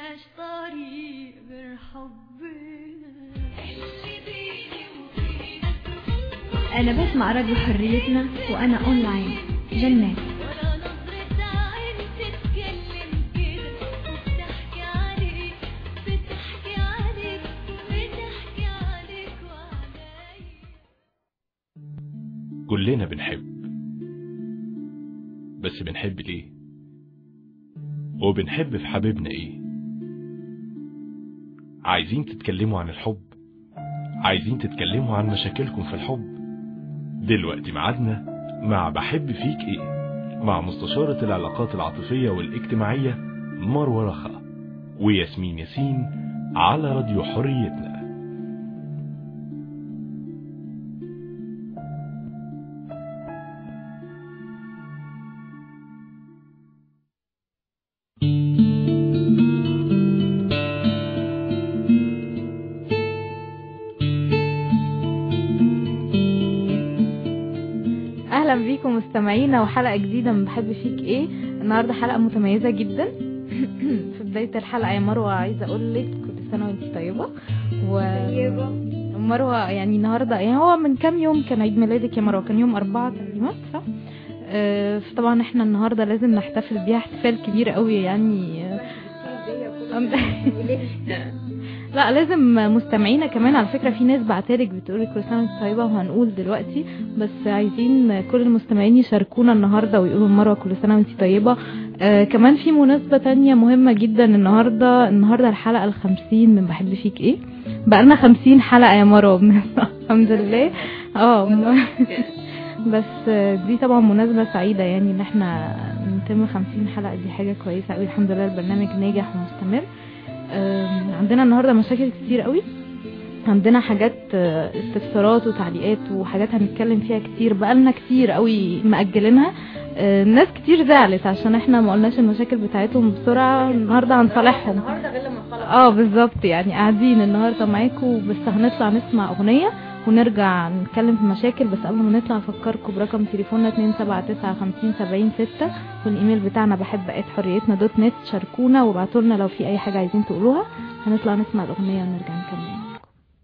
ملناش طريق غير حبنا أنا بسمع راديو حريتنا وأنا أونلاين جنات ولا نظرة عين تتكلم كده وبتحكي عليك بتحكي عليك بتحكي عليك وعليا كلنا بنحب بس بنحب ليه وبنحب في حبيبنا ايه عايزين تتكلموا عن الحب عايزين تتكلموا عن مشاكلكم في الحب دلوقتي ميعادنا مع بحب فيك ايه مع مستشارة العلاقات العاطفية والاجتماعية مروة رخا وياسمين ياسين على راديو حريتنا اهلا بيكم مستمعينا وحلقه جديده من بحب فيك ايه النهارده حلقه متميزه جدا في بدايه الحلقه يا مروه عايزه اقول لك كل سنه وانت طيبه و مروه يعني النهارده يعني هو من كام يوم كان عيد ميلادك يا مروه كان يوم أربعة تقريبا صح آه، فطبعا احنا النهارده لازم نحتفل بيها احتفال كبير قوي يعني آه، لا لازم مستمعينا كمان على فكره في ناس بعتلك بتقولي كل سنه وانت طيبه وهنقول دلوقتي بس عايزين كل المستمعين يشاركونا النهارده ويقولوا مروه كل سنه وانت طيبه آه كمان في مناسبه تانية مهمه جدا النهارده النهارده الحلقه الخمسين من بحب فيك ايه بقالنا خمسين حلقه يا مروه الحمد لله اه بس آه، دي طبعا مناسبه سعيده يعني ان احنا نتم خمسين حلقه دي حاجه كويسه قوي الحمد لله البرنامج ناجح ومستمر آم، عندنا النهارده مشاكل كتير قوي عندنا حاجات آه، استفسارات وتعليقات وحاجات هنتكلم فيها كتير بقالنا كتير قوي مأجلينها آه، ناس كتير زعلت عشان احنا ما قلناش المشاكل بتاعتهم بسرعة النهارده هنصالحهم النهارده غير لما نخلص اه بالظبط يعني قاعدين النهارده معاكم بس هنطلع نسمع اغنية ونرجع نتكلم في مشاكل بس قبل ما نطلع افكركم برقم تليفوننا 279 والايميل بتاعنا بحب ات حريتنا دوت نت شاركونا وابعتوا لنا لو في اي حاجة عايزين تقولوها هنطلع نسمع الاغنية ونرجع نكمل معاكم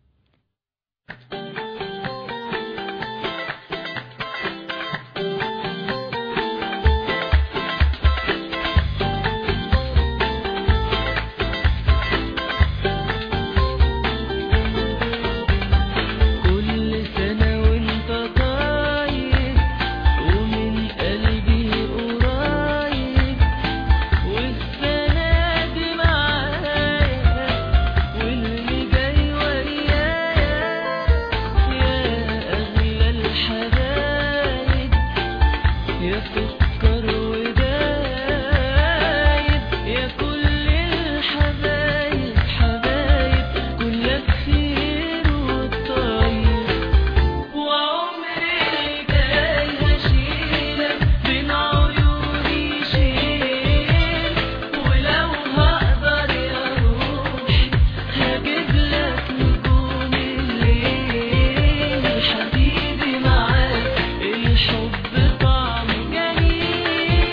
كل سنة وانت طاير ومن قلبي قريب والسنة دي معايا واللي جاي ويايا يا أغلى الحبايب يا سكر ودايب يا كل الحبايب حبايب كلك خير والطيب وعمري جاي هشيلك بين عيوني شيل ولو هقدر يا روحي هجيب لك نجوم الليل حبيبي معاك الحب طعم جميل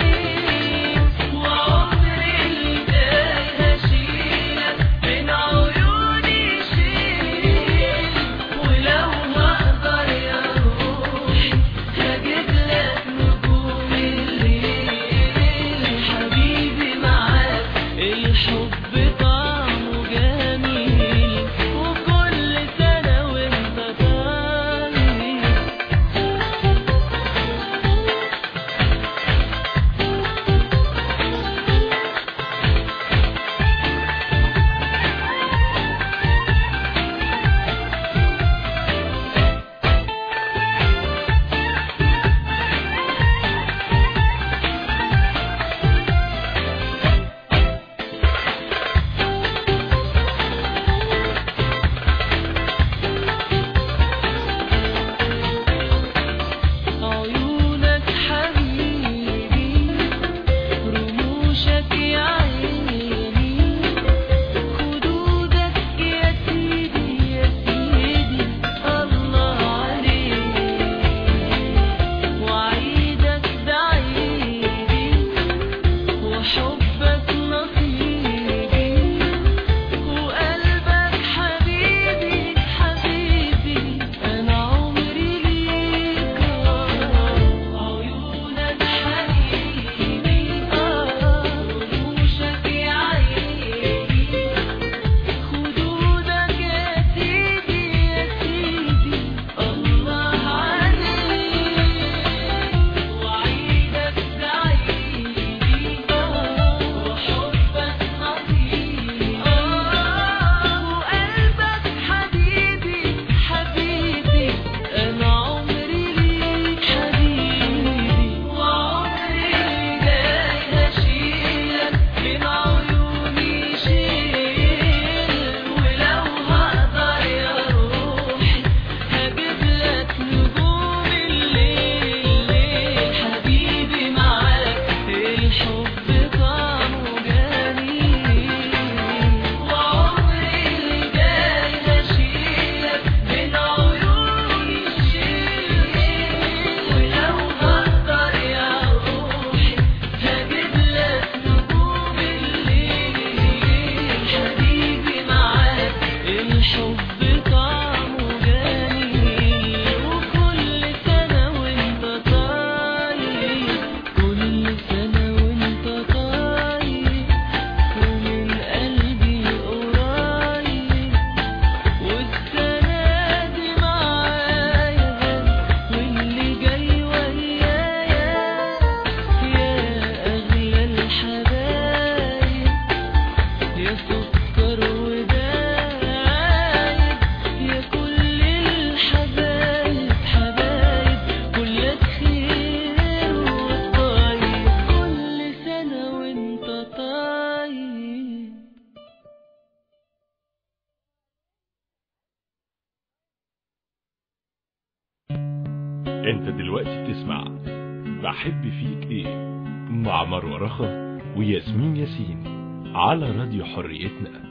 انت دلوقتي بتسمع بحب فيك ايه مع مروة رخا وياسمين ياسين على راديو حريتنا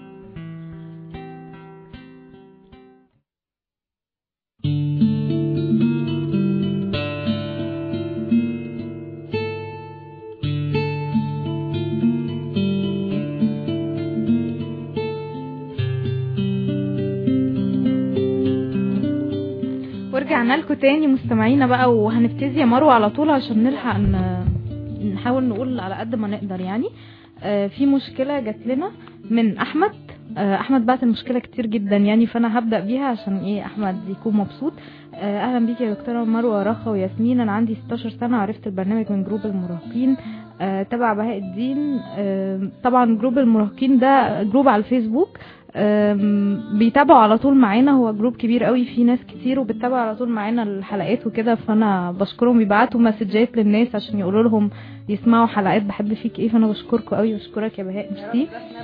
ورجعنا لكم تاني مستمعينا بقى وهنبتدي يا مروه على طول عشان نلحق ن... نحاول نقول على قد ما نقدر يعني آه، في مشكله جات لنا من احمد آه، احمد بعت المشكله كتير جدا يعني فانا هبدا بيها عشان ايه احمد يكون مبسوط آه، اهلا بيك يا دكتوره مروه رخا وياسمين انا عندي 16 سنه عرفت البرنامج من جروب المراهقين آه، تبع بهاء الدين آه، طبعا جروب المراهقين ده جروب على الفيسبوك آم، بيتابعوا على طول معانا هو جروب كبير قوي فيه ناس كتير وبتتابع على طول معانا الحلقات وكده فانا بشكرهم بيبعتوا مسجات للناس عشان يقولوا لهم يسمعوا حلقات بحب فيك ايه فانا بشكركم قوي بشكرك يا بهاء ميرسي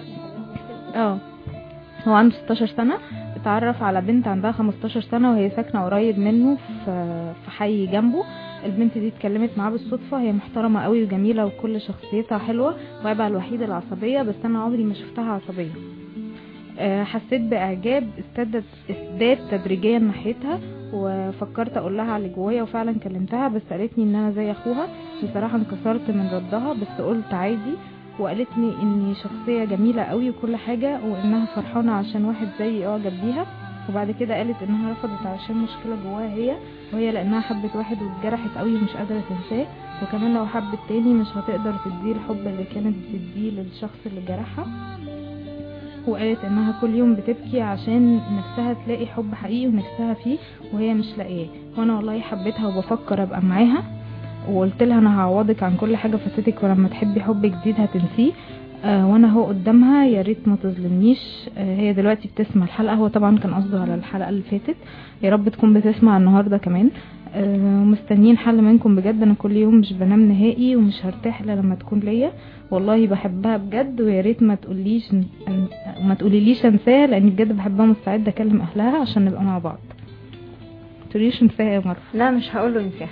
اه هو عنده 16 سنة اتعرف على بنت عندها 15 سنة وهي ساكنة قريب منه في في حي جنبه البنت دي اتكلمت معاه بالصدفة هي محترمة قوي وجميلة وكل شخصيتها حلوة وعيبها الوحيد العصبية بس أنا عمري ما شفتها عصبية آه، حسيت بإعجاب ازداد ازداد تدريجيا ناحيتها وفكرت أقول لها على اللي جوايا وفعلا كلمتها بس قالتني إن أنا زي أخوها بصراحة انكسرت من ردها بس قلت عادي وقالت لي اني شخصيه جميله قوي وكل حاجه وانها فرحانه عشان واحد زيي اعجب بيها وبعد كده قالت انها رفضت علشان مشكله جواها هي وهي لانها حبت واحد واتجرحت قوي ومش قادره تنساه وكمان لو حبت تاني مش هتقدر تديه الحب اللي كانت بتديه للشخص اللي جرحها وقالت انها كل يوم بتبكي عشان نفسها تلاقي حب حقيقي ونفسها فيه وهي مش لاقيه وانا والله حبيتها وبفكر ابقى معاها وقلت لها انا هعوضك عن كل حاجه فاتتك ولما تحبي حب جديد هتنسيه آه وانا هو قدامها يا ريت ما تظلمنيش آه هي دلوقتي بتسمع الحلقه هو طبعا كان قصده على الحلقه اللي فاتت يا رب تكون بتسمع النهارده كمان آه ومستنيين حل منكم بجد انا كل يوم مش بنام نهائي ومش هرتاح الا لما تكون ليا والله بحبها بجد ويا ريت ما تقوليش أن- ما تقوليليش انساها لاني بجد بحبها مستعده اكلم اهلها عشان نبقى مع بعض ما تقوليش انساها يا مره لا مش هقول له انساها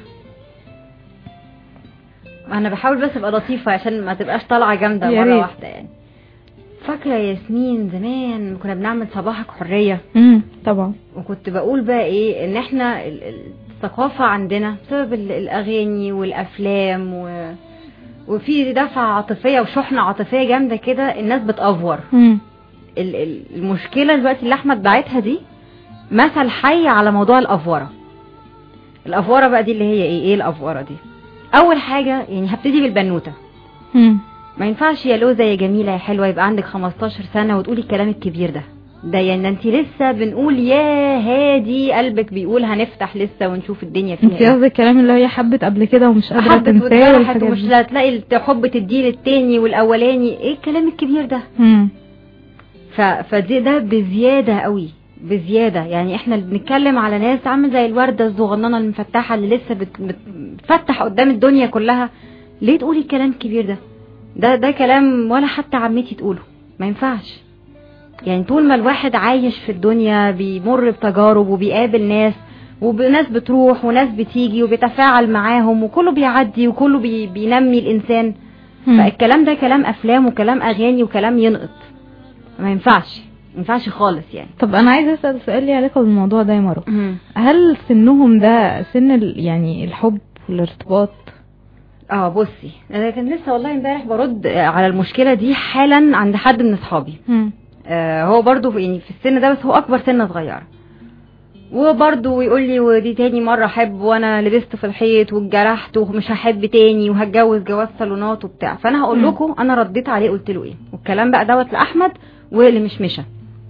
انا بحاول بس ابقى لطيفه عشان ما تبقاش طالعه جامده يا مره ريت. واحده يعني فاكره يا ياسمين زمان كنا بنعمل صباحك حريه امم طبعا وكنت بقول بقى ايه ان احنا ال- ال- الثقافه عندنا بسبب ال- الاغاني والافلام و... وفي دفعه عاطفيه وشحنه عاطفيه جامده كده الناس بتأفور امم ال- ال- المشكله دلوقتي اللي احمد باعتها دي مثل حي على موضوع الافوره الافوره بقى دي اللي هي ايه ايه الافوره دي اول حاجه يعني هبتدي بالبنوته امم ما ينفعش يا لوزه يا جميله يا حلوه يبقى عندك 15 سنه وتقولي الكلام الكبير ده ده يعني انت لسه بنقول يا هادي قلبك بيقول هنفتح لسه ونشوف الدنيا فيها انت ايه قصدك الكلام اللي هي حبت قبل كده ومش قادره حبت تنساه واتجرحت والحاجات ومش دي لا تلاقي الحب تديه للتاني والاولاني ايه الكلام الكبير ده امم ف... فدي ده بزياده قوي بزياده يعني احنا اللي بنتكلم على ناس عامل زي الورده الصغننه المفتحه اللي لسه بت... بت... بتفتح قدام الدنيا كلها ليه تقولي الكلام الكبير ده ده ده كلام ولا حتى عمتي تقوله ما ينفعش يعني طول ما الواحد عايش في الدنيا بيمر بتجارب وبيقابل ناس وناس بتروح وناس بتيجي وبيتفاعل معاهم وكله بيعدي وكله بي... بينمي الانسان فالكلام ده كلام افلام وكلام اغاني وكلام ينقط ما ينفعش ما ينفعش خالص يعني طب انا عايزه اسال سؤال ليه علاقه بالموضوع ده يا مروه هل سنهم ده سن ال... يعني الحب والارتباط اه بصي انا كان لسه والله امبارح برد على المشكله دي حالا عند حد من اصحابي مم. آه هو برضو يعني في السن ده بس هو اكبر سنه صغيره وبرضه يقول لي ودي تاني مره احب وانا لبست في الحيط واتجرحت ومش هحب تاني وهتجوز جواز صالونات وبتاع فانا هقول مم. لكم انا رديت عليه قلت له ايه والكلام بقى دوت لاحمد ولمشمشه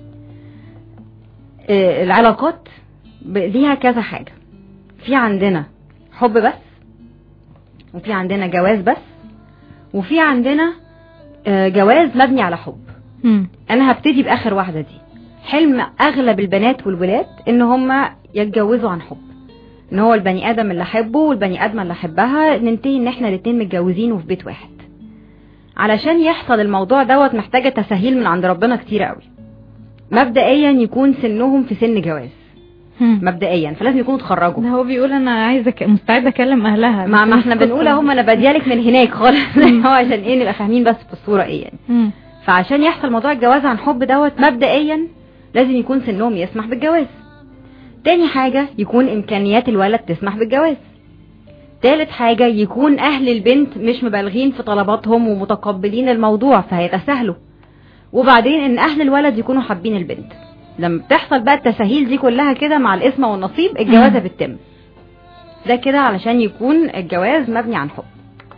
آه العلاقات ب- ليها كذا حاجه في عندنا حب بس وفي عندنا جواز بس وفي عندنا آه، جواز مبني على حب مم. انا هبتدي باخر واحده دي حلم اغلب البنات والولاد ان هم يتجوزوا عن حب ان هو البني ادم اللي احبه والبني ادمه اللي احبها ننتهي ان احنا الاتنين متجوزين وفي بيت واحد علشان يحصل الموضوع دوت محتاجه تسهيل من عند ربنا كتير قوي مبدئيا يكون سنهم في سن جواز مم. مبدئيا فلازم يكونوا اتخرجوا ده هو بيقول انا عايزه ك... مستعده اكلم اهلها ما, ما بس احنا القصة- بنقول اهو ما انا باديالك من هناك خالص هو عشان ايه نبقى فاهمين بس في الصوره ايه يعني مم. فعشان يحصل موضوع الجواز عن حب دوت مبدئيا لازم يكون سنهم يسمح بالجواز تاني حاجة يكون امكانيات الولد تسمح بالجواز تالت حاجة يكون اهل البنت مش مبالغين في طلباتهم ومتقبلين الموضوع فهيتساهلوا وبعدين ان اهل الولد يكونوا حابين البنت لما بتحصل بقى التساهيل دي كلها كده مع الاسم والنصيب الجوازة مم. بتتم ده كده علشان يكون الجواز مبني عن حب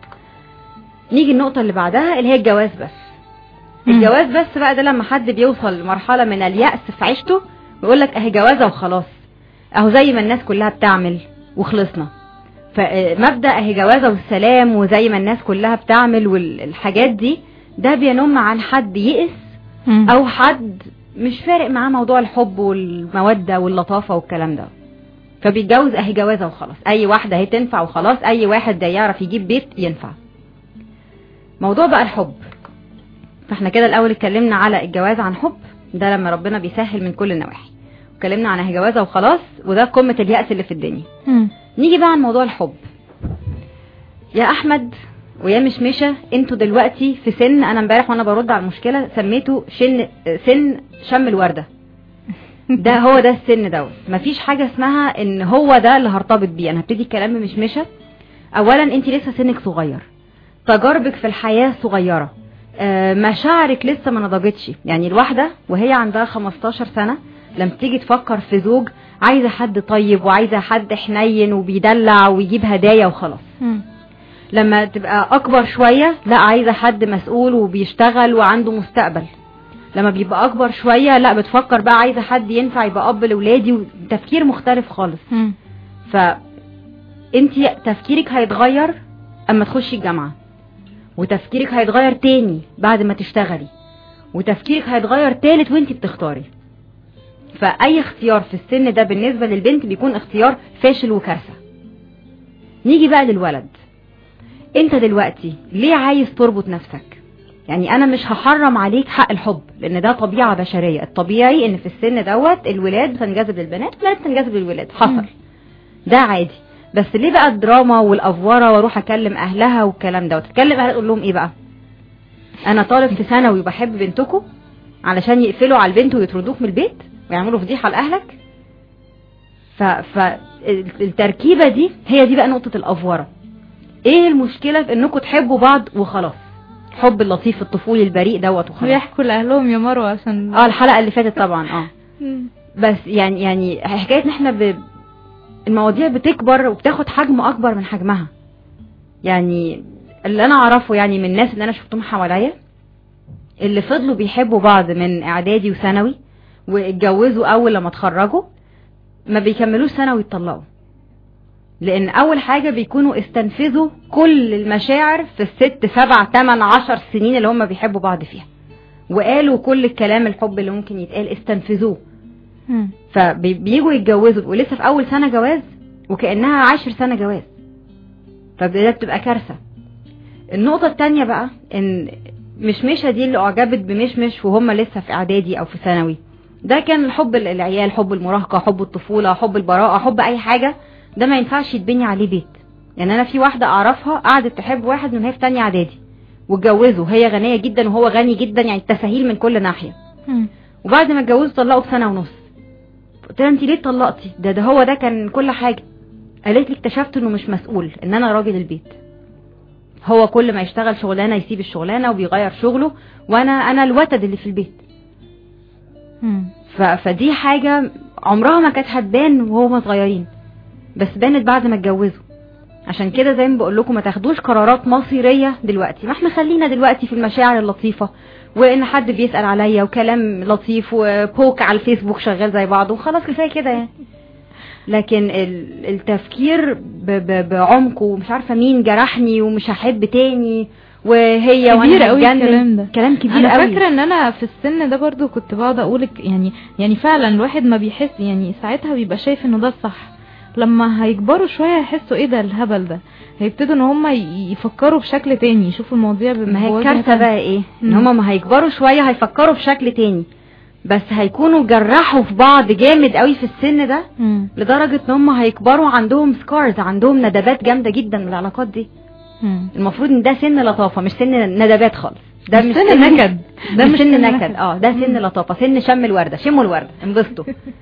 نيجي النقطة اللي بعدها اللي هي الجواز بس مم. الجواز بس بقى ده لما حد بيوصل لمرحلة من اليأس في عيشته ويقول لك اهي جوازة وخلاص اهو زي ما الناس كلها بتعمل وخلصنا فمبدأ اهي جوازة والسلام وزي ما الناس كلها بتعمل والحاجات دي ده بينم عن حد يئس مم. او حد مش فارق معاه موضوع الحب والمودة واللطافة والكلام ده فبيتجوز اهي جوازة وخلاص اي واحدة اهي تنفع وخلاص اي واحد ده يعرف يجيب بيت ينفع موضوع بقى الحب فاحنا كده الاول اتكلمنا على الجواز عن حب ده لما ربنا بيسهل من كل النواحي اتكلمنا عن اهي جوازة وخلاص وده قمة اليأس اللي في الدنيا مم. نيجي بقى عن موضوع الحب يا احمد ويا مشمشة انتوا دلوقتي في سن انا امبارح وانا برد على المشكلة سميته شن سن شم الوردة ده هو ده السن دوت مفيش حاجة اسمها ان هو ده اللي هرتبط بيه انا هبتدي الكلام بمشمشة اولا انت لسه سنك صغير تجاربك في الحياة صغيرة آه، مشاعرك لسه ما نضجتش يعني الواحدة وهي عندها 15 سنة لما تيجي تفكر في زوج عايزة حد طيب وعايزة حد حنين وبيدلع ويجيب هدايا وخلاص مم. لما تبقى اكبر شوية لا عايزة حد مسؤول وبيشتغل وعنده مستقبل لما بيبقى اكبر شوية لا بتفكر بقى عايزة حد ينفع يبقى اب لولادي وتفكير مختلف خالص مم. ف انت تفكيرك هيتغير اما تخشي الجامعة وتفكيرك هيتغير تاني بعد ما تشتغلي وتفكيرك هيتغير تالت وانت بتختاري فاي اختيار في السن ده بالنسبة للبنت بيكون اختيار فاشل وكارثة نيجي بقى للولد انت دلوقتي ليه عايز تربط نفسك يعني انا مش هحرم عليك حق الحب لان ده طبيعة بشرية الطبيعي ان في السن دوت الولاد بتنجذب للبنات والبنات بتنجذب للولاد حصل مم. ده عادي بس ليه بقى الدراما والافوره واروح اكلم اهلها والكلام ده وتتكلم اهلها تقول لهم ايه بقى انا طالب في ثانوي وبحب بنتكم علشان يقفلوا على البنت ويطردوك من البيت ويعملوا فضيحه لاهلك ف فالتركيبه دي هي دي بقى نقطه الافوره ايه المشكله في انكم تحبوا بعض وخلاص حب اللطيف الطفولي البريء دوت وخلاص بيحكوا لاهلهم يا مروه عشان اه الحلقه اللي فاتت طبعا اه مم. بس يعني يعني حكايه ان احنا ب... المواضيع بتكبر وبتاخد حجم اكبر من حجمها يعني اللي انا اعرفه يعني من الناس اللي انا شفتهم حواليا اللي فضلوا بيحبوا بعض من اعدادي وثانوي واتجوزوا اول لما اتخرجوا ما بيكملوش سنه ويتطلقوا لان اول حاجه بيكونوا استنفذوا كل المشاعر في الست سبع تمن عشر سنين اللي هم بيحبوا بعض فيها وقالوا كل الكلام الحب اللي ممكن يتقال استنفذوه مم. فبييجوا يتجوزوا ولسه في اول سنه جواز وكانها عاشر سنه جواز فده بتبقى كارثه النقطه التانية بقى ان مشمشة دي اللي اعجبت بمشمش وهم لسه في اعدادي او في ثانوي ده كان الحب العيال حب المراهقه حب الطفوله حب البراءه حب اي حاجه ده ما ينفعش يتبني عليه بيت يعني انا في واحده اعرفها قعدت تحب واحد من هي في تانية اعدادي واتجوزوا هي غنيه جدا وهو غني جدا يعني التساهيل من كل ناحيه مم. وبعد ما اتجوزوا طلقوا بسنه ونص قلت لها انت ليه اتطلقتي ده ده هو ده كان كل حاجه قالت لي اكتشفت انه مش مسؤول ان انا راجل البيت هو كل ما يشتغل شغلانه يسيب الشغلانه وبيغير شغله وانا انا الوتد اللي في البيت مم. ف... فدي حاجه عمرها ما كانت هتبان وهما صغيرين بس بانت بعد ما اتجوزوا عشان كده زي ما بقول لكم ما تاخدوش قرارات مصيريه دلوقتي ما احنا خلينا دلوقتي في المشاعر اللطيفه وان حد بيسال عليا وكلام لطيف وبوك على الفيسبوك شغال زي بعض وخلاص كفايه كده يعني لكن ال- التفكير ب- ب- بعمق ومش عارفه مين جرحني ومش هحب تاني وهي كبير وانا قوي هتجنن. الكلام ده. كلام كبير انا قوي فاكره ان انا في السن ده برضو كنت بقعد اقولك يعني يعني فعلا الواحد ما بيحس يعني ساعتها بيبقى شايف انه ده الصح لما هيكبروا شويه هيحسوا ايه ده الهبل ده هيبتدوا ان هم يفكروا بشكل تاني يشوفوا المواضيع ما هي بوجه الكارثه تاني. بقى ايه ان مم. هما ما هيكبروا شويه هيفكروا بشكل تاني بس هيكونوا جرحوا في بعض جامد قوي في السن ده مم. لدرجة ان هم هيكبروا عندهم سكارز عندهم ندبات جامدة جدا من العلاقات دي مم. المفروض ان ده سن لطافة مش سن ندبات خالص ده مش سن نكد. ده مش سن نكد نكد. اه ده سن لطافة سن شم الوردة شموا الوردة انبسطوا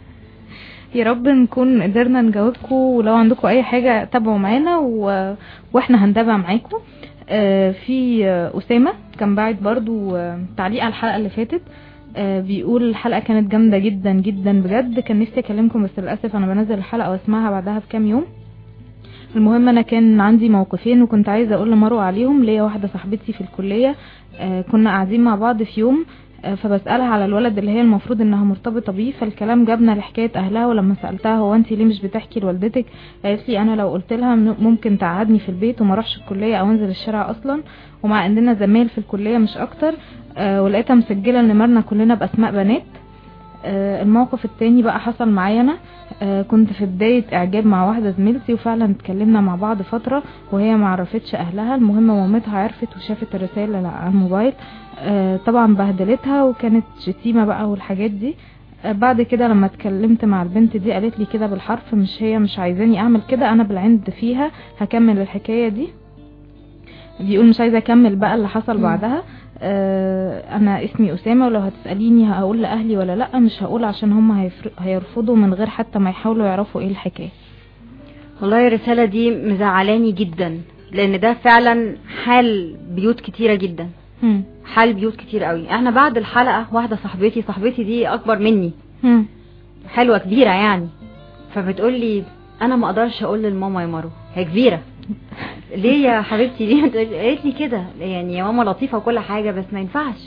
يا رب نكون قدرنا نجاوبكم ولو عندكم اي حاجه تابعوا معانا و... واحنا هنتابع معاكم آه، في آه، اسامه كان باعت برضو آه، تعليق على الحلقه اللي فاتت آه، بيقول الحلقه كانت جامده جدا جدا بجد كان نفسي اكلمكم بس للاسف انا بنزل الحلقه واسمعها بعدها بكام يوم المهم انا كان عندي موقفين وكنت عايزه اقول لمروه عليهم ليا واحده صاحبتي في الكليه آه، كنا قاعدين مع بعض في يوم آه، فبسالها على الولد اللي هي المفروض انها مرتبطه بيه فالكلام جابنا لحكايه اهلها ولما سالتها هو انت ليه مش بتحكي لوالدتك قالت لي انا لو قلت لها م- ممكن تقعدني في البيت وما اروحش الكليه او انزل الشارع اصلا ومع اننا زمايل في الكليه مش اكتر آه، ولقيتها مسجله نمرنا كلنا باسماء بنات آه، الموقف التاني بقى حصل معايا انا آه، كنت في بداية اعجاب مع واحدة زميلتي وفعلا اتكلمنا مع بعض فترة وهي ما عرفتش اهلها المهم مامتها عرفت وشافت الرسائل اللي على الموبايل آه، طبعا بهدلتها وكانت شتيمة بقى والحاجات دي آه، بعد كده لما اتكلمت مع البنت دي قالت لي كده بالحرف مش هي مش عايزاني اعمل كده انا بالعند فيها هكمل الحكاية دي بيقول مش عايزه اكمل بقى اللي حصل بعدها آه انا اسمي اسامه ولو هتساليني هقول لاهلي ولا لا مش هقول عشان هم هيفر- هيرفضوا من غير حتى ما يحاولوا يعرفوا ايه الحكايه والله الرسالة دي مزعلاني جدا لان ده فعلا حال بيوت كتيرة جدا هم. حال بيوت كتير قوي احنا بعد الحلقة واحدة صاحبتي صاحبتي دي اكبر مني هم. حلوة كبيرة يعني فبتقول لي انا ما اقدرش اقول للماما يا مارو هي كبيرة ليه يا حبيبتي ليه بتقول- قالت لي كده يعني يا ماما لطيفة وكل حاجة بس ما ينفعش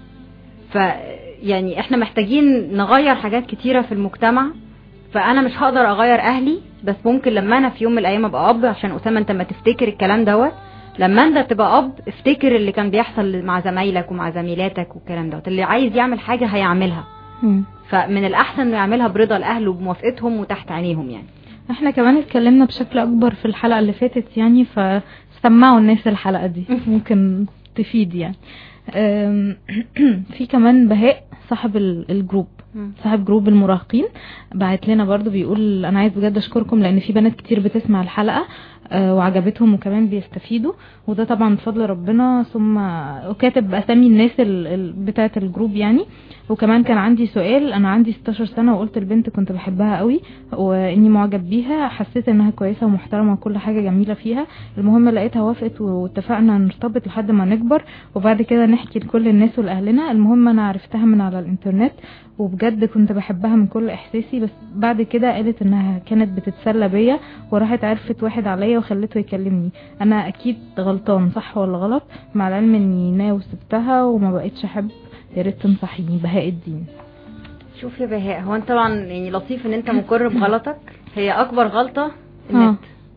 ف يعني احنا محتاجين نغير حاجات كتيرة في المجتمع فانا مش هقدر اغير اهلي بس ممكن لما انا في يوم من الايام ابقى اب عشان اسامه انت ما تفتكر الكلام دوت لما انت تبقى اب افتكر اللي كان بيحصل مع زمايلك ومع زميلاتك والكلام دوت اللي عايز يعمل حاجه هيعملها هم. فمن الاحسن انه يعملها برضا الاهل وبموافقتهم وتحت عينيهم يعني احنا كمان اتكلمنا بشكل اكبر في الحلقه اللي فاتت يعني فسمعوا الناس الحلقه دي ممكن تفيد يعني أم، في كمان بهاء صاحب ال- الجروب صاحب جروب المراهقين بعت لنا برضو بيقول انا عايز بجد اشكركم لان في بنات كتير بتسمع الحلقه آه، وعجبتهم وكمان بيستفيدوا وده طبعا بفضل ربنا ثم وكاتب اسامي الناس ال- ال- بتاعه الجروب يعني وكمان كان عندي سؤال انا عندي 16 سنه وقلت البنت كنت بحبها قوي واني معجب بيها حسيت انها كويسه ومحترمه وكل حاجه جميله فيها المهم لقيتها وافقت واتفقنا نرتبط لحد ما نكبر وبعد كده نحكي لكل الناس ولاهلنا المهم انا عرفتها من على الانترنت وبجد كنت بحبها من كل احساسي بس بعد كده قالت انها كانت بتتسلى بيا وراحت عرفت واحد عليا وخلته يكلمني انا اكيد غلطان صح ولا غلط مع العلم اني ناوي سبتها وما بقتش احب يا ريت تنصحيني بهاء الدين شوف يا بهاء هو انت طبعا يعني لطيف ان انت مقر بغلطك هي اكبر غلطه آه. النت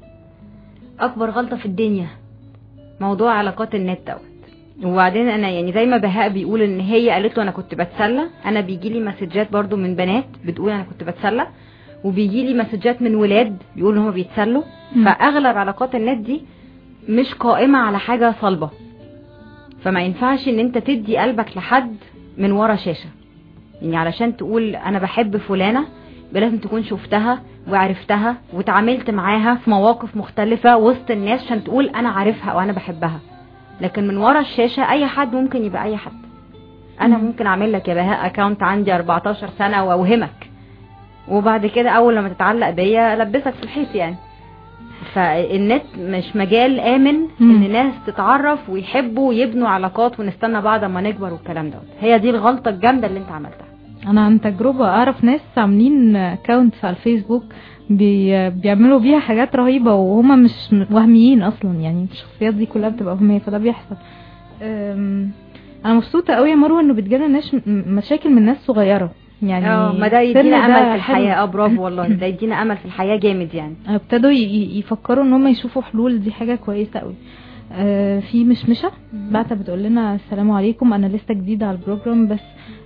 اكبر غلطه في الدنيا موضوع علاقات النت دوت وبعدين انا يعني زي ما بهاء بيقول ان هي قالت له انا كنت بتسلى انا بيجي لي مسجات برضو من بنات بتقول انا كنت بتسلى وبيجي لي مسجات من ولاد بيقولوا هما بيتسلوا مم. فاغلب علاقات النت دي مش قائمه على حاجه صلبه فما ينفعش ان انت تدي قلبك لحد من ورا شاشه يعني علشان تقول انا بحب فلانه يبقى لازم تكون شفتها وعرفتها وتعاملت معاها في مواقف مختلفة وسط الناس عشان تقول انا عارفها او انا بحبها لكن من ورا الشاشة اي حد ممكن يبقى اي حد انا ممكن اعمل لك يا بهاء اكونت عندي 14 سنة واوهمك وبعد كده اول لما تتعلق بيا البسك في الحيط يعني فالنت مش مجال امن مم. ان ناس تتعرف ويحبوا ويبنوا علاقات ونستنى بعد ما نكبر والكلام دوت هي دي الغلطة الجامدة اللي انت عملتها انا عن تجربه اعرف ناس عاملين اكونتس على الفيسبوك بي بيعملوا بيها حاجات رهيبه وهما مش م- وهميين اصلا يعني الشخصيات دي كلها بتبقى وهميه فده بيحصل أم، انا مبسوطه قوي يا مروه انه بتجيلنا ناس م- مشاكل من ناس صغيره يعني اه ما ده السن يدينا امل ده في حلو. الحياه اه برافو والله ده يدينا امل في الحياه جامد يعني ابتدوا ي- ي- يفكروا ان هم يشوفوا حلول دي حاجه كويسه قوي آه، في مشمشه بعتها بتقول لنا السلام عليكم انا لسه جديده على البروجرام بس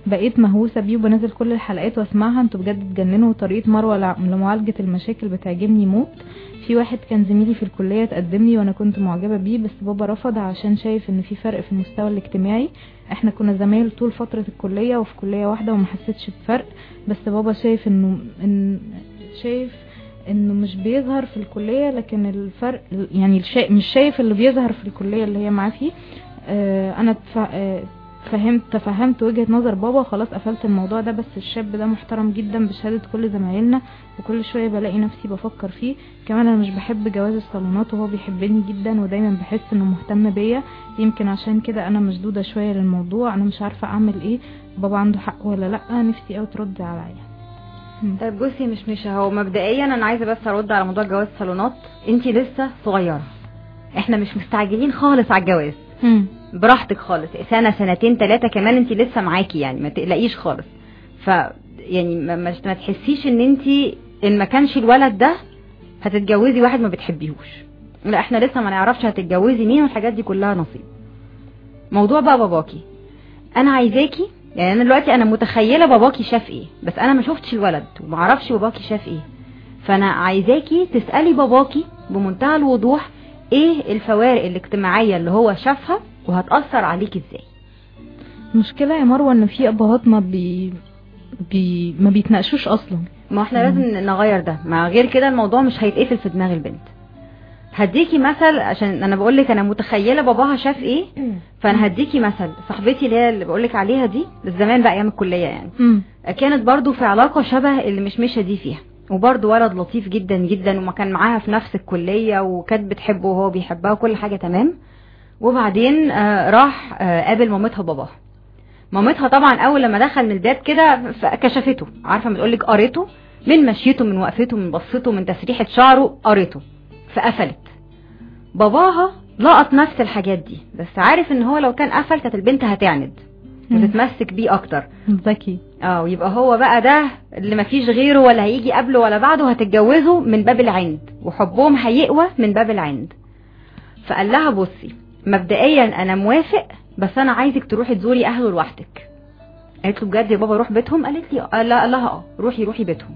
بقيت مهووسه بيه وبنزل كل الحلقات واسمعها انتوا بجد اتجننوا وطريقه مروه لع- لمعالجه المشاكل بتعجبني موت في واحد كان زميلي في الكليه تقدم لي وانا كنت معجبه بيه بس بابا رفض عشان شايف ان في فرق في المستوى الاجتماعي احنا كنا زمايل طول فتره الكليه وفي كليه واحده وما حسيتش بفرق بس بابا شايف انه ان شايف انه مش بيظهر في الكليه لكن الفرق يعني الشا... مش شايف اللي بيظهر في الكليه اللي هي معاه فيه آه، انا تف... آه، فهمت تفهمت وجهة نظر بابا وخلاص قفلت الموضوع ده بس الشاب ده محترم جدا بشهادة كل زمايلنا وكل شوية بلاقي نفسي بفكر فيه كمان انا مش بحب جواز الصالونات وهو بيحبني جدا ودايما بحس انه مهتم بيا يمكن عشان كده انا مشدودة شوية للموضوع انا مش عارفة اعمل ايه بابا عنده حق ولا لا نفسي اوي تردي عليا مم. طيب بصي مش مش هو مبدئيا انا عايزه بس ارد على موضوع جواز الصالونات انت لسه صغيره احنا مش مستعجلين خالص على الجواز مم. براحتك خالص سنه سنتين ثلاثه كمان انت لسه معاكي يعني ما تقلقيش خالص ف يعني ما, ما ما تحسيش ان انت ان ما كانش الولد ده هتتجوزي واحد ما بتحبيهوش لا احنا لسه ما نعرفش هتتجوزي مين والحاجات دي كلها نصيب موضوع بقى باباكي انا عايزاكي يعني انا دلوقتي انا متخيله باباكي شاف ايه بس انا ما شفتش الولد وما اعرفش باباكي شاف ايه فانا عايزاكي تسالي باباكي بمنتهى الوضوح ايه الفوارق الاجتماعيه اللي هو شافها وهتاثر عليك ازاي المشكلة يا مروة ان في ابهات ما بي... بي... ما بيتناقشوش اصلا ما احنا لازم نغير ده مع غير كده الموضوع مش هيتقفل في دماغ البنت هديكي مثل عشان انا بقول لك انا متخيله باباها شاف ايه فانا هديكي مثل صاحبتي اللي هي اللي بقول لك عليها دي بس زمان بقى ايام الكليه يعني مم. كانت برضو في علاقة شبه اللي مش مشى دي فيها وبرضو ولد لطيف جدا جدا وما كان معاها في نفس الكلية وكانت بتحبه وهو بيحبها وكل حاجة تمام وبعدين آه، راح آه، قابل مامتها وباباها مامتها طبعا اول لما دخل من الباب كده ف- كشفته عارفه بتقولك قريته من مشيته من وقفته من بصته من تسريحه شعره قريته فقفلت باباها لقط نفس الحاجات دي بس عارف ان هو لو كان قفل كانت البنت هتعند مم. وتتمسك بيه اكتر ذكي اه ويبقى هو بقى ده اللي مفيش غيره ولا هيجي قبله ولا بعده هتتجوزه من باب العند وحبهم هيقوى من باب العند فقال لها بصي مبدئيا انا موافق بس انا عايزك تروحي تزوري اهله لوحدك قالت له بجد يا بابا روح بيتهم قالت لي آه لا قال لها اه روحي روحي بيتهم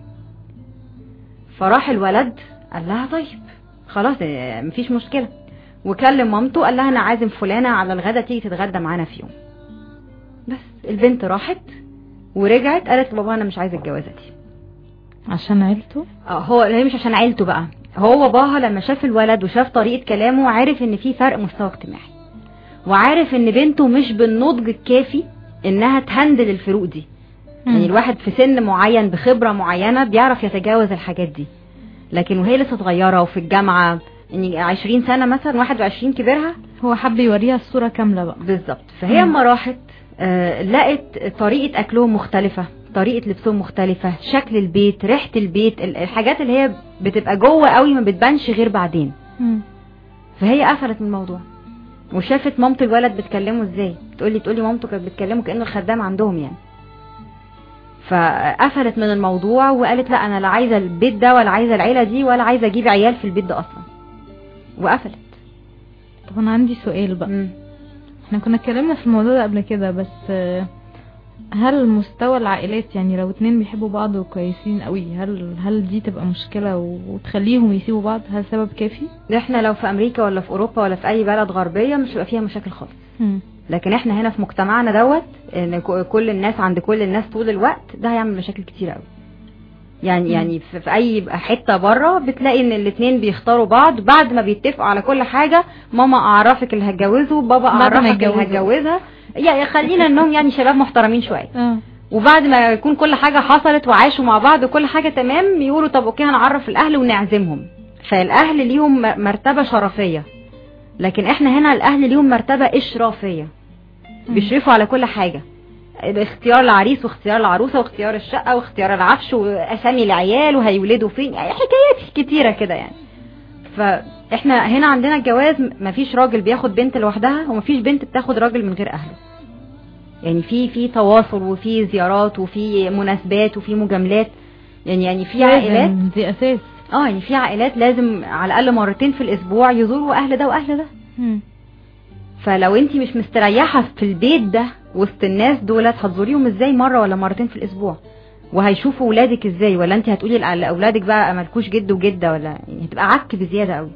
فراح الولد قال لها طيب خلاص آه، مفيش مشكله وكلم مامته قال لها انا عازم فلانه على الغدا تيجي تتغدى معانا في يوم بس البنت راحت ورجعت قالت لبابا انا مش عايزه الجوازه دي عشان عيلته اه هو هي مش عشان عيلته بقى هو باباها لما شاف الولد وشاف طريقه كلامه عارف ان في فرق مستوى اجتماعي وعارف ان بنته مش بالنضج الكافي انها تهندل الفروق دي يعني الواحد في سن معين بخبره معينه بيعرف يتجاوز الحاجات دي لكن وهي لسه صغيره وفي الجامعه يعني 20 سنه مثلا 21 كبرها هو حب يوريها الصورة كاملة بقى بالظبط فهي اما راحت آه، لقت طريقة أكلهم مختلفة طريقة لبسهم مختلفة شكل البيت ريحة البيت ال- الحاجات اللي هي بتبقى جوه قوي ما بتبانش غير بعدين مم. فهي قفلت من الموضوع وشافت مامة الولد بتكلمه ازاي بتقولي تقولي مامته كانت بتكلمه كأنه الخدام عندهم يعني فقفلت من الموضوع وقالت لا انا لا عايزه البيت ده ولا عايزه العيله دي ولا عايزه اجيب عيال في البيت ده اصلا وقفلت طب انا عندي سؤال بقى مم. احنا كنا اتكلمنا في الموضوع ده قبل كده بس آه، هل مستوى العائلات يعني لو اتنين بيحبوا بعض وكويسين قوي هل هل دي تبقى مشكلة و- وتخليهم يسيبوا بعض هل سبب كافي؟ احنا لو في امريكا ولا في اوروبا ولا في اي بلد غربيه مش هيبقى فيها مشاكل خالص مم. لكن احنا هنا في مجتمعنا دوت ان ك- كل الناس عند كل الناس طول الوقت ده هيعمل مشاكل كتير قوي يعني يعني في في اي حته بره بتلاقي ان الاثنين بيختاروا بعض بعد ما بيتفقوا على كل حاجه ماما اعرفك اللي هتجوزه بابا بعد ما اعرفك اللي يتجوزوا. هتجوزها يعني خلينا انهم يعني شباب محترمين شويه اه وبعد ما يكون كل حاجة حصلت وعاشوا مع بعض وكل حاجة تمام يقولوا طب اوكي هنعرف الاهل ونعزمهم فالاهل ليهم م- مرتبة شرفية لكن احنا هنا الاهل ليهم مرتبة اشرافية بيشرفوا على كل حاجة اختيار العريس واختيار العروسة واختيار الشقة واختيار العفش واسامي العيال وهيولدوا فين يعني حكايات كتيرة كده يعني فاحنا هنا عندنا الجواز م- مفيش راجل بياخد بنت لوحدها ومفيش بنت بتاخد راجل من غير اهله يعني في في تواصل وفي زيارات وفي مناسبات وفي مجاملات يعني يعني في عائلات لازم، دي اساس اه يعني في عائلات لازم على الاقل مرتين في الاسبوع يزوروا اهل ده واهل ده مم. فلو انت مش مستريحه في البيت ده وسط الناس دولت هتزوريهم ازاي مره ولا مرتين في الاسبوع وهيشوفوا ولادك ازاي ولا انت هتقولي لأ- لاولادك بقى مالكوش جد وجده ولا يعني هتبقى عك بزياده قوي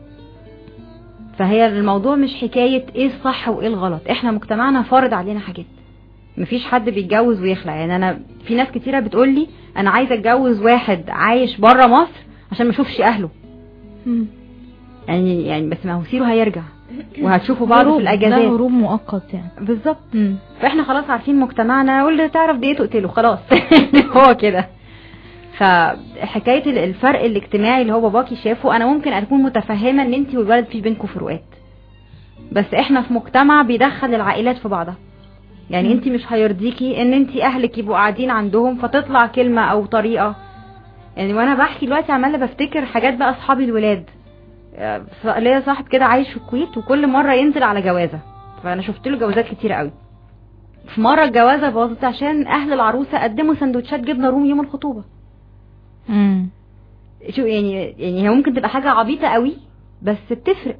فهي الموضوع مش حكايه ايه الصح وايه الغلط احنا مجتمعنا فارض علينا حاجات مفيش حد بيتجوز ويخلع يعني انا في ناس كتيره بتقول لي انا عايزه اتجوز واحد عايش بره مصر عشان ما اشوفش اهله مم. يعني يعني بس ما هو سيره هيرجع وهتشوفوا بعض هروب، في ده الاجازات هروب مؤقت يعني بالظبط مم. فاحنا خلاص عارفين مجتمعنا واللي تعرف دي تقتله خلاص هو كده فحكايه ال- الفرق الاجتماعي اللي هو باباكي شافه انا ممكن اكون متفهمه ان انت والولد في بينكم فروقات بس احنا في مجتمع بيدخل العائلات في بعضها يعني مم. انت مش هيرضيكي ان انت اهلك يبقوا قاعدين عندهم فتطلع كلمه او طريقه يعني وانا بحكي دلوقتي عماله بفتكر حاجات بقى اصحابي الولاد آه، ليا صاحب كده عايش في الكويت وكل مره ينزل على جوازه فانا شفت له جوازات كتير قوي في مره الجوازه باظت عشان اهل العروسه قدموا سندوتشات جبنه رومي يوم الخطوبه مم. شو يعني يعني هي ممكن تبقى حاجه عبيطه قوي بس بتفرق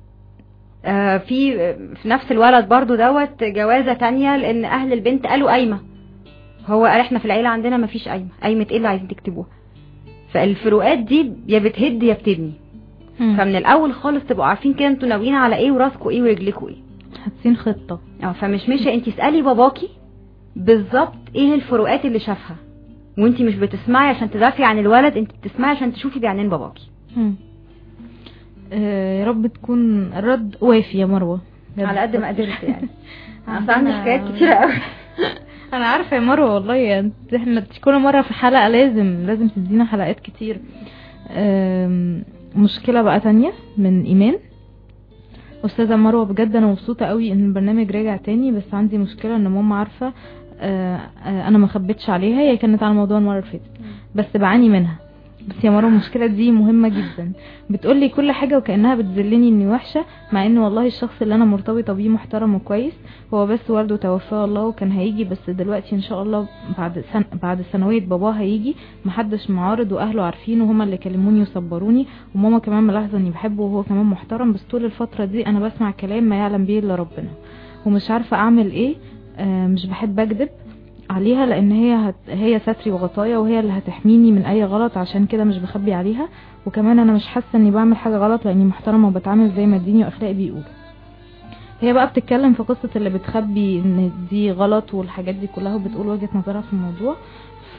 آه في في نفس الولد برضو دوت جوازه تانية لان اهل البنت قالوا قايمه هو قال احنا في العيله عندنا مفيش قايمه قايمه ايه اللي عايزين تكتبوها فالفروقات دي يا بتهد يا بتبني مم. فمن الاول خالص تبقوا عارفين كده انتوا ناويين على ايه وراسكوا ايه ورجلكوا ايه حاطين خطة اه فمش ماشيه انت اسالي باباكي بالظبط ايه الفروقات اللي شافها وانت مش بتسمعي عشان تدافعي عن الولد انت بتسمعي عشان تشوفي بعينين باباكي مم. آه، يا رب تكون الرد وافي يا مروة على قد ما قدرت يعني اصل عندنا- عندي حكايات كتيره قوي انا عارفه يا مروه والله يعني احنا كل مره في حلقه لازم لازم تدينا حلقات كتير أم، مشكله بقى تانية من ايمان استاذه مروه بجد انا مبسوطه قوي ان البرنامج راجع تاني بس عندي مشكله ان ماما عارفه آه، آه، انا ما خبيتش عليها هي كانت على الموضوع المره اللي فاتت بس بعاني منها بس يا مروه المشكله دي مهمه جدا بتقولي كل حاجه وكانها بتذلني اني وحشه مع ان والله الشخص اللي انا مرتبطه بيه محترم وكويس هو بس والده توفاه الله وكان هيجي بس دلوقتي ان شاء الله بعد سن بعد ثانويه باباه هيجي محدش معارض واهله عارفين وهما اللي كلموني وصبروني وماما كمان ملاحظه اني بحبه وهو كمان محترم بس طول الفتره دي انا بسمع كلام ما يعلم به الا ربنا ومش عارفه اعمل ايه آه مش بحب اكذب عليها لان هي هت... هي ستري وغطايا وهي اللي هتحميني من اي غلط عشان كده مش بخبي عليها وكمان انا مش حاسه اني بعمل حاجه غلط لاني محترمه وبتعامل زي ما ديني واخلاقي بيقول هي بقى بتتكلم في قصة اللي بتخبي ان دي غلط والحاجات دي كلها وبتقول وجهة نظرها في الموضوع ف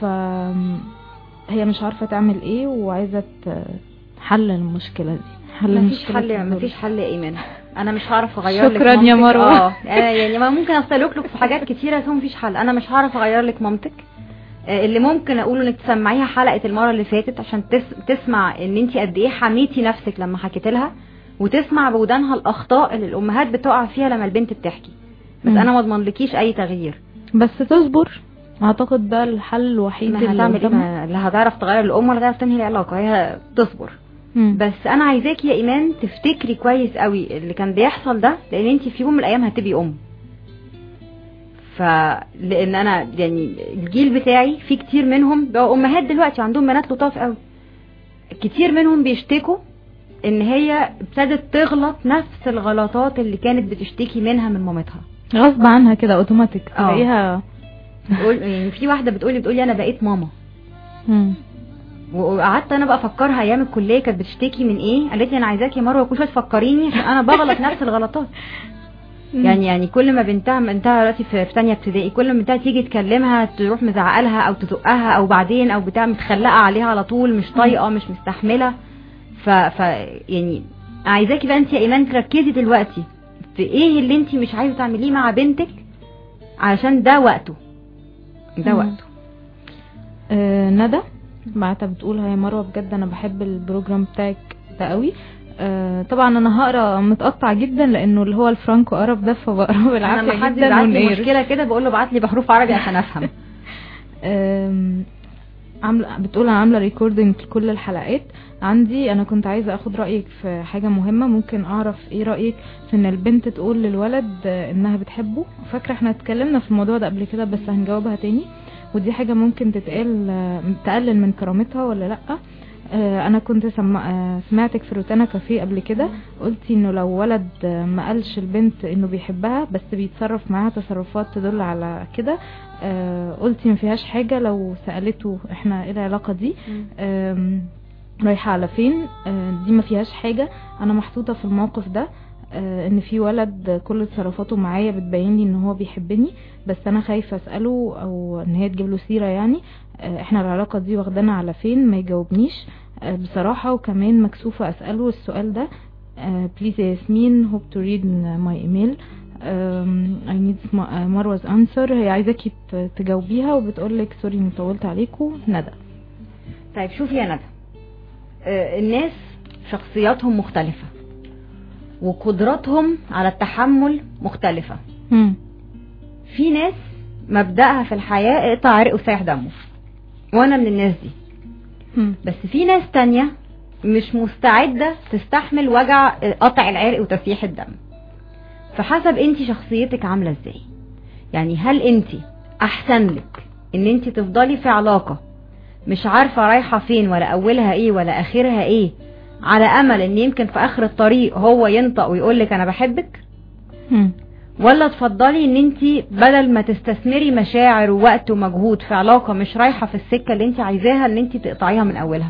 هي مش عارفة تعمل ايه وعايزة ت- حل المشكلة دي حل مفيش المشكلة حل في مفيش حل يا ايمان انا مش هعرف اغير لك شكراً يا مامتك. مروة. اه آه، يعني ما ممكن اسالك لك في حاجات كتيره بس هو مفيش حل انا مش هعرف اغير لك مامتك آه، اللي ممكن اقوله انك تسمعيها حلقه المره اللي فاتت عشان تس... تسمع ان انت قد ايه حميتي نفسك لما حكيت لها وتسمع بودانها الاخطاء اللي الامهات بتقع فيها لما البنت بتحكي بس مم. انا ما اضمنلكيش اي تغيير بس تصبر اعتقد ده الحل الوحيد ما اللي هتعمل ايه قدامها. ما- لا هتعرف تغير الام ولا هتعرف تنهي العلاقه هي تصبر مم. بس انا عايزاكي يا ايمان تفتكري كويس قوي اللي كان بيحصل ده لان انت في يوم من الايام هتبقي ام فلان انا يعني الجيل بتاعي في كتير منهم بقوا امهات دلوقتي عندهم بنات لطاف قوي كتير منهم بيشتكوا ان هي ابتدت تغلط نفس الغلطات اللي كانت بتشتكي منها من مامتها غصب عنها كده اوتوماتيك اه. تلاقيها بتقول يعني في واحده بتقولي بتقولي انا بقيت ماما مم. وقعدت انا بقى افكرها ايام الكليه كانت بتشتكي من ايه قالت لي انا عايزاكي يا مروه كل شويه تفكريني عشان انا بغلط نفس الغلطات يعني يعني كل ما بنتها بنتها دلوقتي في في ثانيه ابتدائي كل ما بنتها تيجي تكلمها تروح مزعقه لها او تزقها او بعدين او بتاع متخلقه عليها على طول مش طايقه مش مستحمله ف, ف يعني عايزاكي بقى انت يا ايمان تركزي دلوقتي في ايه اللي انت مش عايزه تعمليه مع بنتك علشان ده وقته ده مم. وقته آه ندى بعتها بتقول هي مروه بجد انا بحب البروجرام بتاعك ده قوي آه طبعا انا هقرا متقطع جدا لانه اللي هو الفرانكو قرب ده فبقراه انا بالعافيه لما حد جدا يبعت لي ونقير. مشكله كده بقول له ابعت لي بحروف عربي عشان افهم آم، عامله بتقول انا عامله ريكوردنج لكل الحلقات عندي انا كنت عايزه اخد رايك في حاجه مهمه ممكن اعرف ايه رايك في ان البنت تقول للولد آه، انها بتحبه فاكره احنا اتكلمنا في الموضوع ده قبل كده بس هنجاوبها تاني ودي حاجه ممكن تتقال آه، تقلل من كرامتها ولا لا آه، انا كنت سم... آه، سمعتك في روتانا كافيه قبل كده قلتي انه لو ولد آه، ما قالش البنت انه بيحبها بس بيتصرف معاها تصرفات تدل على كده آه، قلتي ما فيهاش حاجة لو سألته احنا ايه العلاقة دي آم، رايحة على فين آه، دي ما فيهاش حاجة انا محطوطة في الموقف ده آه، ان في ولد كل تصرفاته معايا بتبين لي ان هو بيحبني بس انا خايفة اسأله او ان هي تجيب له سيرة يعني آه، احنا العلاقة دي واخدانا على فين ما يجاوبنيش آه، بصراحة وكمان مكسوفة اسأله السؤال ده بليز يا ياسمين hope to read my email um, I need Ma- آه، مروز answer هي عايزاكي ت- تجاوبيها وبتقولك سوري اني طولت عليكم ندى طيب شوفي يا ندى آه، الناس شخصياتهم مختلفة وقدراتهم على التحمل مختلفة مم. في ناس مبدأها في الحياة اقطع عرق وسايح دمه وانا من الناس دي مم. بس في ناس تانية مش مستعدة تستحمل وجع قطع العرق وتسييح الدم فحسب انت شخصيتك عاملة ازاي يعني هل انت احسن لك ان انت تفضلي في علاقة مش عارفة رايحة فين ولا اولها ايه ولا اخرها ايه على امل ان يمكن في اخر الطريق هو ينطق ويقولك انا بحبك مم. ولا تفضلي ان انت بدل ما تستثمري مشاعر ووقت ومجهود في علاقة مش رايحة في السكة اللي انت عايزاها ان انت تقطعيها من اولها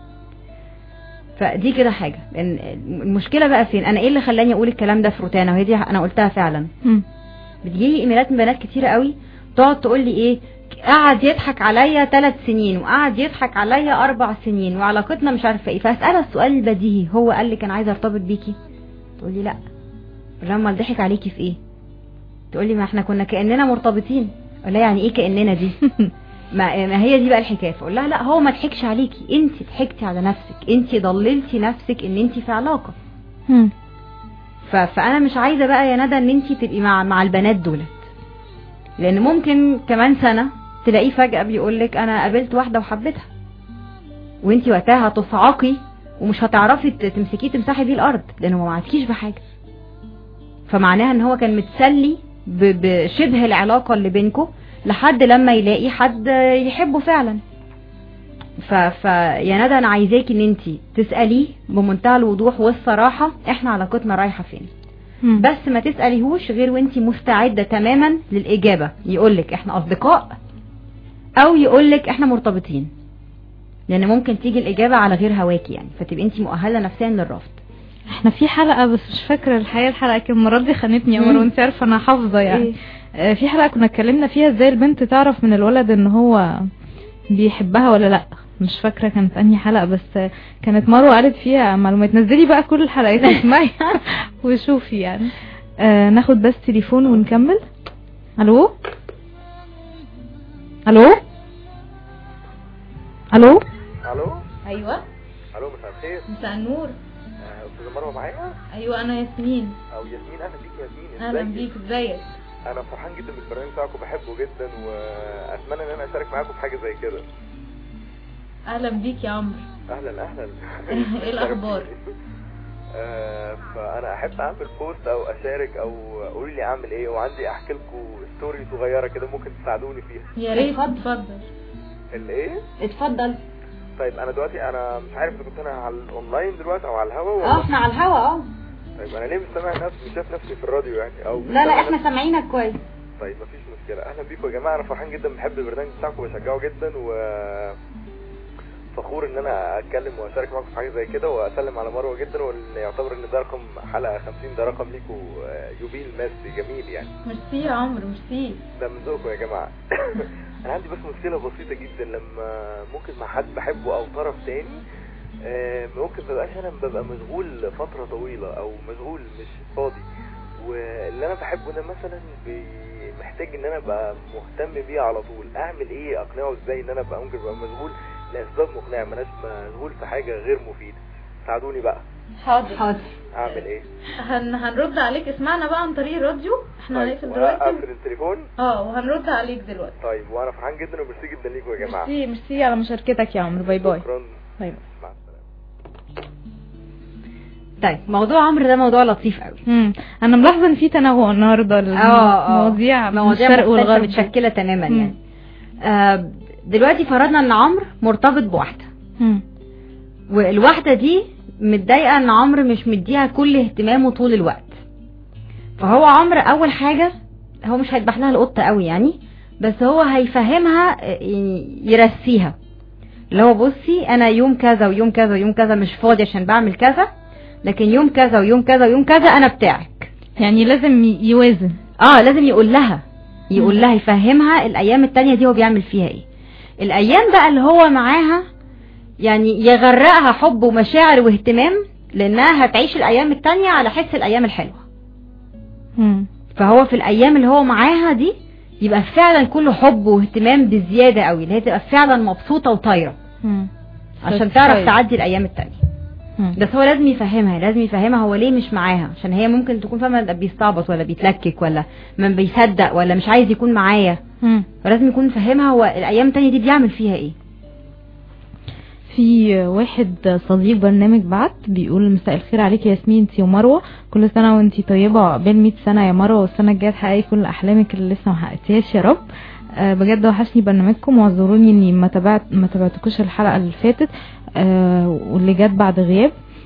فدي كده حاجة لان المشكلة بقى فين انا ايه اللي خلاني اقول الكلام ده في روتانا وهي دي انا قلتها فعلا مم. بتجيلي ايميلات من بنات كتيرة قوي تقعد تقول لي ايه قعد يضحك عليا ثلاث سنين وقعد يضحك عليا اربع سنين وعلاقتنا مش عارفه ايه فاسالها السؤال البديهي هو قال لك انا عايزه ارتبط بيكي تقولي لا لما ضحك عليكي في ايه تقولي ما احنا كنا كاننا مرتبطين اقول لها يعني ايه كاننا دي ما, ما هي دي بقى الحكايه فاقول لها لا هو ما ضحكش عليكي انت ضحكتي على نفسك انت ضللتي نفسك ان انت في علاقه مم. ف... فانا مش عايزه بقى يا ندى ان انت تبقي مع مع البنات دولت لان ممكن كمان سنه تلاقيه فجاه بيقول لك انا قابلت واحده وحبيتها وانت وقتها هتصعقي ومش هتعرفي ت- تمسكيه تمسحي بيه الارض لانه ما وعدكيش بحاجه فمعناها ان هو كان متسلي ب- بشبه العلاقه اللي بينكم لحد لما يلاقي حد يحبه فعلا ف... ف يا ندى انا عايزاكي ان انت تساليه بمنتهى الوضوح والصراحه احنا علاقتنا رايحه فين مم. بس ما تسأليهوش غير وانتي مستعدة تماما للإجابة يقولك احنا أصدقاء أو يقولك احنا مرتبطين لأن ممكن تيجي الإجابة على غير هواكي يعني فتبقي انتي مؤهلة نفسيا للرفض احنا في حلقة بس مش فاكرة الحقيقة الحلقة كان المرة دي خانتني يا مم. مرة وانت عارفة انا حافظة يعني إيه؟ آه، في حلقة كنا اتكلمنا فيها ازاي البنت تعرف من الولد ان هو بيحبها ولا لا مش فاكرة كانت انهي حلقة بس آه، كانت مروة قالت فيها معلومات نزلي بقى كل الحلقات اسمعيها وشوفي يعني آه ناخد بس تليفون ونكمل الو الو الو الو ايوه الو مساء الخير مساء النور آه، استاذه مروه معايا ايوه انا ياسمين او ياسمين اهلا بيك يا ياسمين اهلا إزيك؟ بيك ازيك انا فرحان جدا بالبرنامج بتاعكم بحبه جدا واتمنى ان انا اشارك معاكم في حاجه زي كده اهلا بيك يا عمرو اهلا اهلا إيه الأخبار؟ آه، فانا احب اعمل بوست او اشارك او قولي لي اعمل ايه وعندي احكي لكم ستوري صغيره كده ممكن تساعدوني فيها يا ريت اتفضل. اتفضل الايه اتفضل طيب انا دلوقتي انا مش عارف اذا كنت انا على الاونلاين دلوقتي او على الهوا اه ولا احنا على الهوا اه طيب انا ليه مش سامع نفسي مش شايف نفسي في الراديو يعني او مش لا لا سامع احنا نفسي- سامعينك كويس طيب مفيش مشكلة أهلا بيكم يا جماعة أنا فرحان جدا بحب البرنامج بتاعكم وبشجعه جدا و فخور إن أنا أتكلم وأشارك معاكم في حاجة زي كده وأسلم على مروة جدا وإن يعتبر إن ده رقم حلقة 50 ده رقم ليكم يوبيل ماسي جميل يعني ميرسي يا عمرو ميرسي ده من ذوقكم يا جماعة أنا عندي بس مشكلة بسيطة جدا لما ممكن مع حد بحبه أو طرف تاني آه، ممكن مبقاش أنا ببقى مشغول فترة طويلة أو مشغول مش فاضي واللي أنا بحبه ده مثلا بي- محتاج إن أنا أبقى مهتم بيه على طول أعمل إيه أقنعه إزاي إن أنا أبقى ممكن أبقى مشغول لأسباب مقنعة مناش مشغول في حاجة غير مفيدة ساعدوني بقى حاضر حاضر أعمل إيه هن... هنرد عليك اسمعنا بقى عن طريق الراديو احنا طيب هنقفل دلوقتي وأقفل التليفون اه وهنرد عليك دلوقتي طيب وأنا فرحان جدا وميرسي جدا ليكم يا جماعة ميرسي ميرسي على مشاركتك يا عمرو باي باي شكرا باي باي مع السلامة طيب موضوع عمرو ده موضوع لطيف قوي مم. انا ملاحظه ان في تنوع النهارده اه اه المواضيع من مواضيع الشرق مختلفة والغرب متشكلة تماما مم. يعني آه دلوقتي فرضنا ان عمرو مرتبط بواحدة مم. والواحده دي متضايقه ان عمرو مش مديها كل اهتمامه طول الوقت فهو عمرو اول حاجه هو مش هيذبح لها القطه قوي يعني بس هو هيفهمها آه، يعني يرسيها اللي هو بصي انا يوم كذا ويوم كذا ويوم كذا مش فاضي عشان بعمل كذا لكن يوم كذا ويوم كذا ويوم كذا انا بتاعك يعني لازم ي- يوازن اه لازم يقول لها يقول لها يفهمها الايام التانية دي هو بيعمل فيها ايه الايام بقى اللي هو معاها يعني يغرقها حب ومشاعر واهتمام لانها هتعيش الايام التانية على حس الايام الحلوة مم. فهو في الايام اللي هو معاها دي يبقى فعلا كله حب واهتمام بزيادة قوي اللي هي تبقى فعلا مبسوطة وطايرة مم. عشان تعرف طيب. تعدي الايام التانية مم. بس هو لازم يفهمها لازم يفهمها هو ليه مش معاها عشان هي ممكن تكون فاهمه ده بيستعبط ولا بيتلكك ولا ما بيصدق ولا مش عايز يكون معايا مم. فلازم يكون فاهمها هو الايام التانية دي بيعمل فيها ايه في واحد صديق برنامج بعت بيقول مساء الخير عليك يا ياسمين انتي ومروه كل سنه وانتي طيبه عقبال 100 سنه يا مروه والسنه الجايه تحققي كل احلامك اللي لسه ما حققتيهاش يا رب آه، بجد وحشني برنامجكم واعذروني اني ما تابعت ما تابعتكوش الحلقه اللي فاتت آه، واللي جت بعد غياب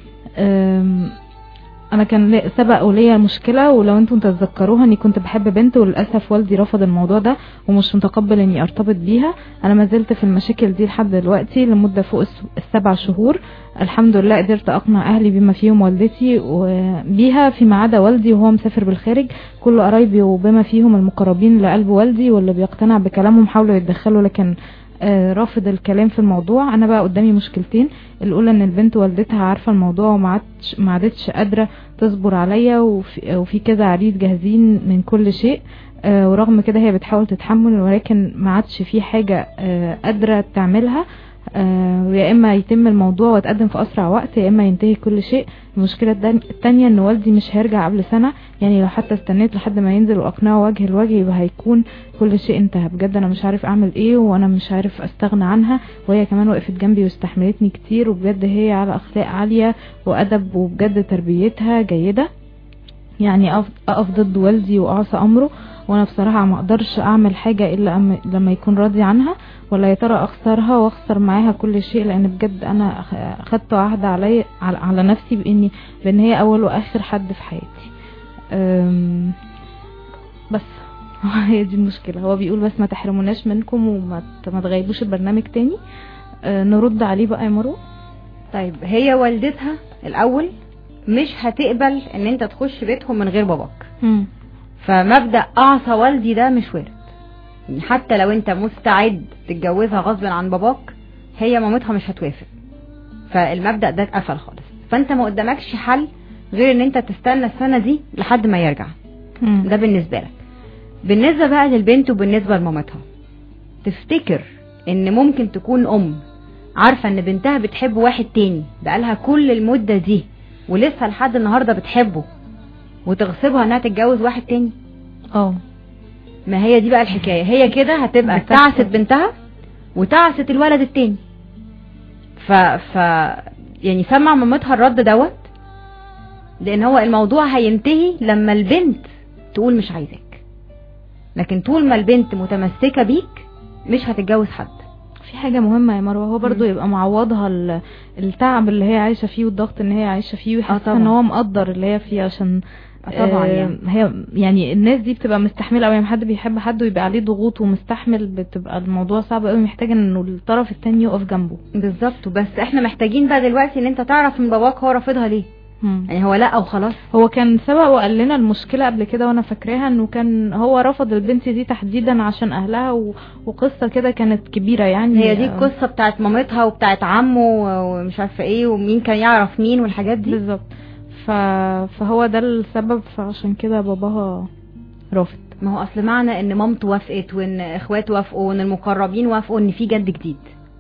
آم، انا كان لي- سبق وليا مشكله ولو انتم تتذكروها اني كنت بحب بنت وللاسف والدي رفض الموضوع ده ومش متقبل اني ارتبط بيها انا ما زلت في المشاكل دي لحد دلوقتي لمده فوق الس- السبع شهور الحمد لله قدرت اقنع اهلي بما فيهم والدتي وبيها فيما عدا والدي وهو مسافر بالخارج كل قرايبي وبما فيهم المقربين لقلب والدي واللي بيقتنع بكلامهم حاولوا يتدخلوا لكن آه، رافض الكلام في الموضوع انا بقى قدامي مشكلتين الاولى ان البنت والدتها عارفه الموضوع وما عادش ما عادتش قادره تصبر عليا وفي, وفي كذا عريس جاهزين من كل شيء آه، ورغم كده هي بتحاول تتحمل ولكن ما عادش في حاجه آه، قادره تعملها آه، يا اما يتم الموضوع وتقدم في اسرع وقت يا اما ينتهي كل شيء المشكله الدن- التانية ان والدي مش هيرجع قبل سنه يعني لو حتى استنيت لحد ما ينزل واقنعه وجه لوجه يبقى هيكون كل شيء انتهى بجد انا مش عارف اعمل ايه وانا مش عارف استغنى عنها وهي كمان وقفت جنبي واستحملتني كتير وبجد هي على اخلاق عاليه وادب وبجد تربيتها جيده يعني أقف, اقف ضد والدي واعصى امره وانا بصراحه ما اقدرش اعمل حاجه الا أم- لما يكون راضي عنها ولا يا ترى اخسرها واخسر معاها كل شيء لان بجد انا أخ- اخدت عهد علي على, على نفسي باني بان هي اول واخر حد في حياتي أم، بس هي دي المشكله هو بيقول بس ما تحرموناش منكم وما ت- ما تغيبوش البرنامج تاني أه، نرد عليه بقى يا مروه طيب هي والدتها الاول مش هتقبل ان انت تخش بيتهم من غير باباك فمبدأ اعصى والدي ده مش وارد يعني حتى لو انت مستعد تتجوزها غصب عن باباك هي مامتها مش هتوافق فالمبدأ ده اتقفل خالص فانت ما قدامكش حل غير ان انت تستنى السنة دي لحد ما يرجع ده بالنسبة لك بالنسبة بقى للبنت وبالنسبة لمامتها تفتكر ان ممكن تكون ام عارفة ان بنتها بتحب واحد تاني بقالها كل المدة دي ولسه لحد النهاردة بتحبه وتغصبها انها تتجوز واحد تاني اه ما هي دي بقى الحكاية هي كده هتبقى بتحصل. تعست بنتها وتعست الولد التاني ف ف يعني سمع مامتها الرد دوت لان هو الموضوع هينتهي لما البنت تقول مش عايزاك لكن طول ما البنت متمسكة بيك مش هتتجوز حد في حاجة مهمة يا مروة هو برضو مم. يبقى معوضها ال- التعب اللي هي عايشة فيه والضغط ان هي عايشة فيه ويحس طبعا. ان هو مقدر اللي هي فيه عشان آه طبعا آه، يعني. هي يعني الناس دي بتبقى مستحملة قوي يعني حد بيحب حد ويبقى عليه ضغوط ومستحمل بتبقى الموضوع صعب قوي محتاج انه الطرف التاني يقف جنبه بالظبط بس احنا محتاجين بقى دلوقتي ان انت تعرف من باباك هو رافضها ليه مم. يعني هو لا وخلاص هو كان سبق وقال لنا المشكلة قبل كده وانا فاكراها انه كان هو رفض البنت دي تحديدا عشان اهلها و... وقصة كده كانت كبيرة يعني هي دي آه، القصة بتاعت مامتها وبتاعت عمه ومش عارفة ايه ومين كان يعرف مين والحاجات دي بالظبط ف... فهو ده السبب فعشان كده باباها رافض ما هو اصل معنى ان مامته وافقت وان اخواته وافقوا وان المقربين وافقوا ان في جد جديد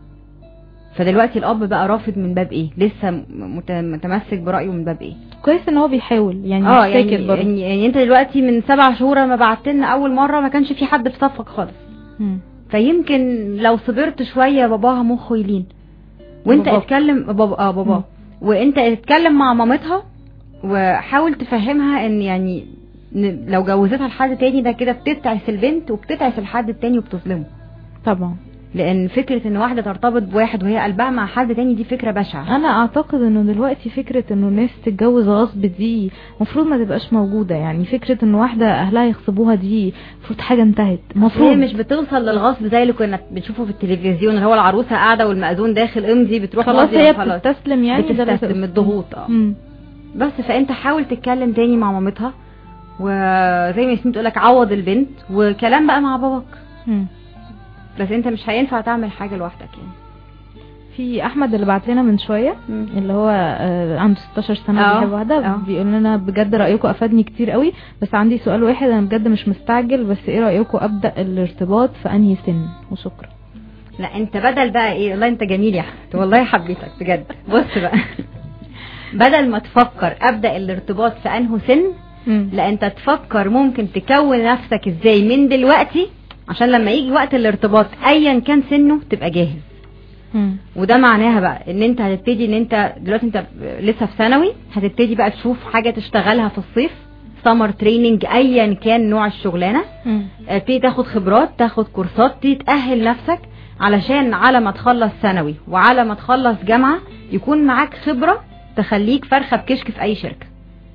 فدلوقتي الاب بقى رافض من باب ايه لسه م- مت- متمسك برايه من باب ايه كويس ان هو بيحاول يعني اه مش ساكت يعني, برضه يعني, يعني انت دلوقتي من سبع شهور لما بعت لنا اول مره ما كانش في حد في صفك خالص مم. فيمكن لو صبرت شويه باباها مخه يلين وانت باباك. اتكلم بابا اه بابا مم. وانت اتكلم مع مامتها وحاول تفهمها ان يعني ن- لو جوزتها لحد تاني ده كده بتتعس البنت وبتتعس الحد التاني وبتظلمه طبعا لان فكره ان واحده ترتبط بواحد وهي قلبها مع حد تاني دي فكره بشعه انا اعتقد انه دلوقتي فكرة انه الناس تتجوز غصب دي المفروض ما تبقاش موجودة يعني فكرة ان واحدة اهلها يغصبوها دي المفروض حاجة انتهت هي المفروض مش بتوصل للغصب زي اللي كنا بنشوفه في التلفزيون اللي هو العروسه قاعده والمأذون داخل امضي بتروح خلاص ماضية هي وخلاص. بتستسلم يعني ده اللي بتستسلم تقصد. الضغوط اه مم. بس فانت حاول تتكلم تاني مع مامتها وزي ما ياسمين تقول لك عوض البنت وكلام بقى مع باباك مم. بس انت مش هينفع تعمل حاجه لوحدك يعني في احمد اللي بعت لنا من شويه مم. اللي هو آه، عنده 16 سنه اه، بيحب واحده اه. بيقول لنا بجد رايكم افادني كتير قوي بس عندي سؤال واحد انا بجد مش مستعجل بس ايه رايكم ابدا الارتباط في انهي سن وشكرا لا انت بدل بقى ايه والله انت جميل يا احمد والله حبيتك بجد بص بقى بدل ما تفكر ابدا الارتباط في انه سن مم. لا انت تفكر ممكن تكون نفسك ازاي من دلوقتي عشان لما يجي وقت الارتباط ايا كان سنه تبقى جاهز مم. وده معناها بقى ان انت هتبتدي ان انت دلوقتي انت لسه في ثانوي هتبتدي بقى تشوف حاجه تشتغلها في الصيف سمر تريننج ايا كان نوع الشغلانه مم. تبتدي تاخد خبرات تاخد كورسات تبتدي تأهل نفسك علشان على ما تخلص ثانوي وعلى ما تخلص جامعة يكون معاك خبرة تخليك فرخة بكشك في أي شركة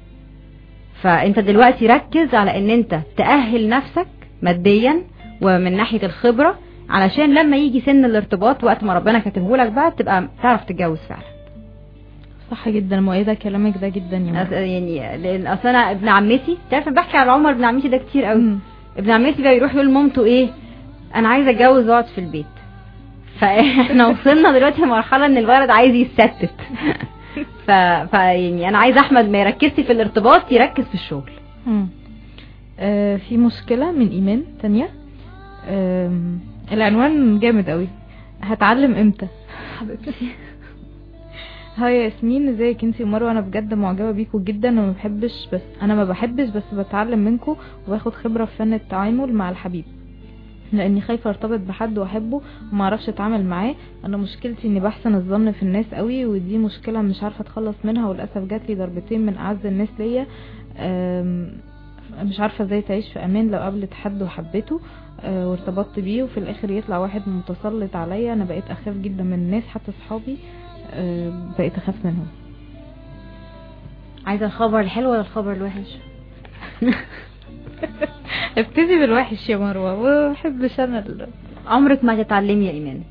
فأنت دلوقتي ركز على أن أنت تأهل نفسك ماديا ومن ناحية الخبرة علشان لما يجي سن الارتباط وقت ما ربنا كاتبه لك بقى تبقى تعرف تتجوز فعلا صح جدا مؤيده كلامك ده جدا يا أص- مرة. يعني لان اصل انا ابن عمتي تعرف أنا بحكي على عمر ابن عمتي ده كتير قوي مم. ابن عمتي بقى يروح يقول لمامته ايه انا عايزه اتجوز واقعد في البيت فاحنا وصلنا دلوقتي لمرحله ان الولد عايز يتستت ف... ف يعني انا عايزه احمد ما يركزش في الارتباط يركز في الشغل مم. آه في مشكله من ايمان تانية آم، العنوان جامد قوي هتعلم امتى حبيبتي هاي يا ياسمين ازيك انتي ومروه انا بجد معجبه بيكوا جدا وما بحبش بس انا ما بحبش بس بتعلم منكوا وباخد خبره في فن التعامل مع الحبيب لاني خايفه ارتبط بحد واحبه وما اعرفش اتعامل معاه انا مشكلتي اني بحسن الظن في الناس قوي ودي مشكله مش عارفه اتخلص منها وللاسف جات لي ضربتين من اعز الناس ليا أم، مش عارفه ازاي تعيش في امان لو قابلت حد وحبيته أه، وارتبطت بيه وفي الاخر يطلع واحد متسلط عليا انا بقيت اخاف جدا من الناس حتى صحابي أه، بقيت اخاف منهم عايزه الخبر الحلو ولا الخبر الوحش ابتدي بالوحش يا مروه ما بحبش انا ال- عمرك ما هتتعلمي يا ايمان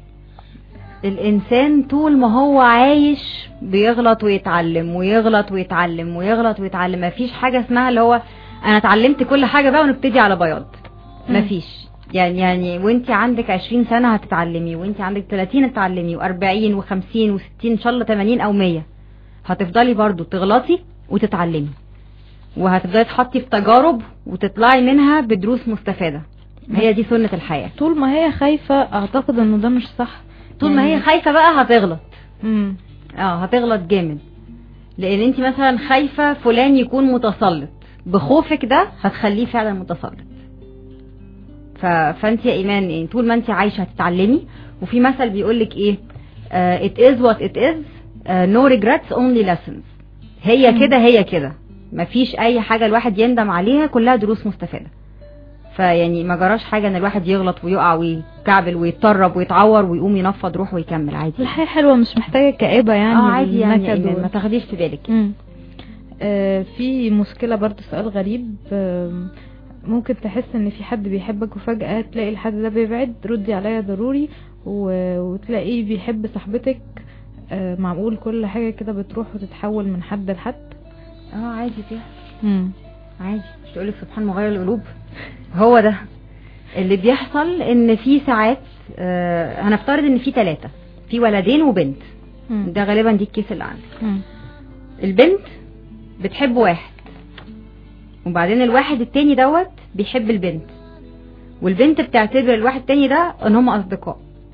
الانسان طول ما هو عايش بيغلط ويتعلم ويغلط ويتعلم ويغلط ويتعلم مفيش حاجه اسمها اللي هو انا اتعلمت كل حاجه بقى ونبتدي على بياض مم. مفيش يعني يعني وانت عندك 20 سنه هتتعلمي وانت عندك 30 هتتعلمي و40 و50 و60 ان شاء الله 80 او 100 هتفضلي برضو تغلطي وتتعلمي وهتفضلي تحطي في تجارب وتطلعي منها بدروس مستفاده هي دي سنه الحياه طول ما هي خايفه اعتقد انه ده مش صح طول ما هي يعني- خايفه بقى هتغلط امم اه هتغلط جامد لان انت مثلا خايفه فلان يكون متسلط بخوفك ده هتخليه فعلا متسلط ف... فانت يا ايمان يعني طول ما انت عايشه هتتعلمي وفي مثل بيقول لك ايه آه it is what it is آه no regrets only lessons هي كده هي كده مفيش اي حاجه الواحد يندم عليها كلها دروس مستفاده فيعني ما جراش حاجه ان الواحد يغلط ويقع ويكعبل ويتطرب ويتعور ويقوم ينفض روح ويكمل عادي الحياه حلوه مش محتاجه كآبه يعني اه عادي يعني يا والنكد إيمان، و- ما تاخديش في بالك مم. آه، في مشكلة برضو سؤال غريب آم، ممكن تحس ان في حد بيحبك وفجأة تلاقي الحد ده بيبعد ردي عليا ضروري و- وتلاقيه بيحب صاحبتك آه، معقول كل حاجة كده بتروح وتتحول من حد لحد اه عادي فيها مم. عادي مش تقولك سبحان مغير القلوب هو ده اللي بيحصل ان في ساعات آه هنفترض ان في ثلاثة في ولدين وبنت مم. ده غالبا دي الكيس اللي عندي مم. البنت بتحب واحد وبعدين الواحد التاني دوت بيحب البنت والبنت بتعتبر الواحد التاني ده ان هم اصدقاء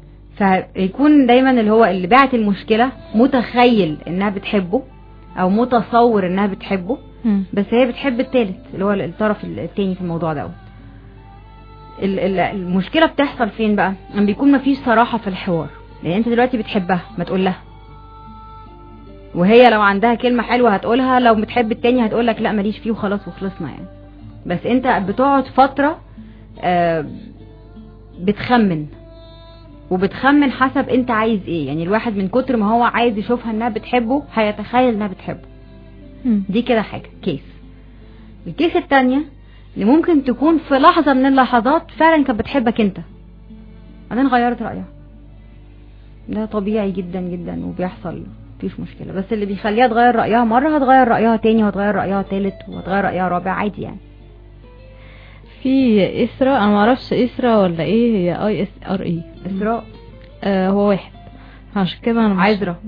فيكون دايما اللي هو اللي باعت المشكلة متخيل انها بتحبه او متصور انها بتحبه مم. بس هي بتحب التالت اللي هو الطرف التاني في الموضوع ده ال- ال- المشكلة بتحصل فين بقى لما بيكون مفيش صراحة في الحوار لان انت دلوقتي بتحبها ما تقول لها وهي لو عندها كلمة حلوة هتقولها لو بتحب التاني هتقولك لا ماليش فيه وخلاص وخلصنا يعني بس انت بتقعد فترة آه، بتخمن وبتخمن حسب انت عايز ايه يعني الواحد من كتر ما هو عايز يشوفها انها بتحبه هيتخيل انها بتحبه مم. دي كده حاجة كيس الكيس التانية اللي ممكن تكون في لحظة من اللحظات فعلا كانت بتحبك انت بعدين غيرت رأيها ده طبيعي جدا جدا وبيحصل مفيش مشكلة بس اللي بيخليها تغير رأيها مرة هتغير رأيها تاني وهتغير رأيها تالت وهتغير رأيها رابع عادي يعني في اسرا انا ما اعرفش اسرا ولا ايه هي اي اس ار اي إسراء آه هو واحد عشان كده انا مش- عذرة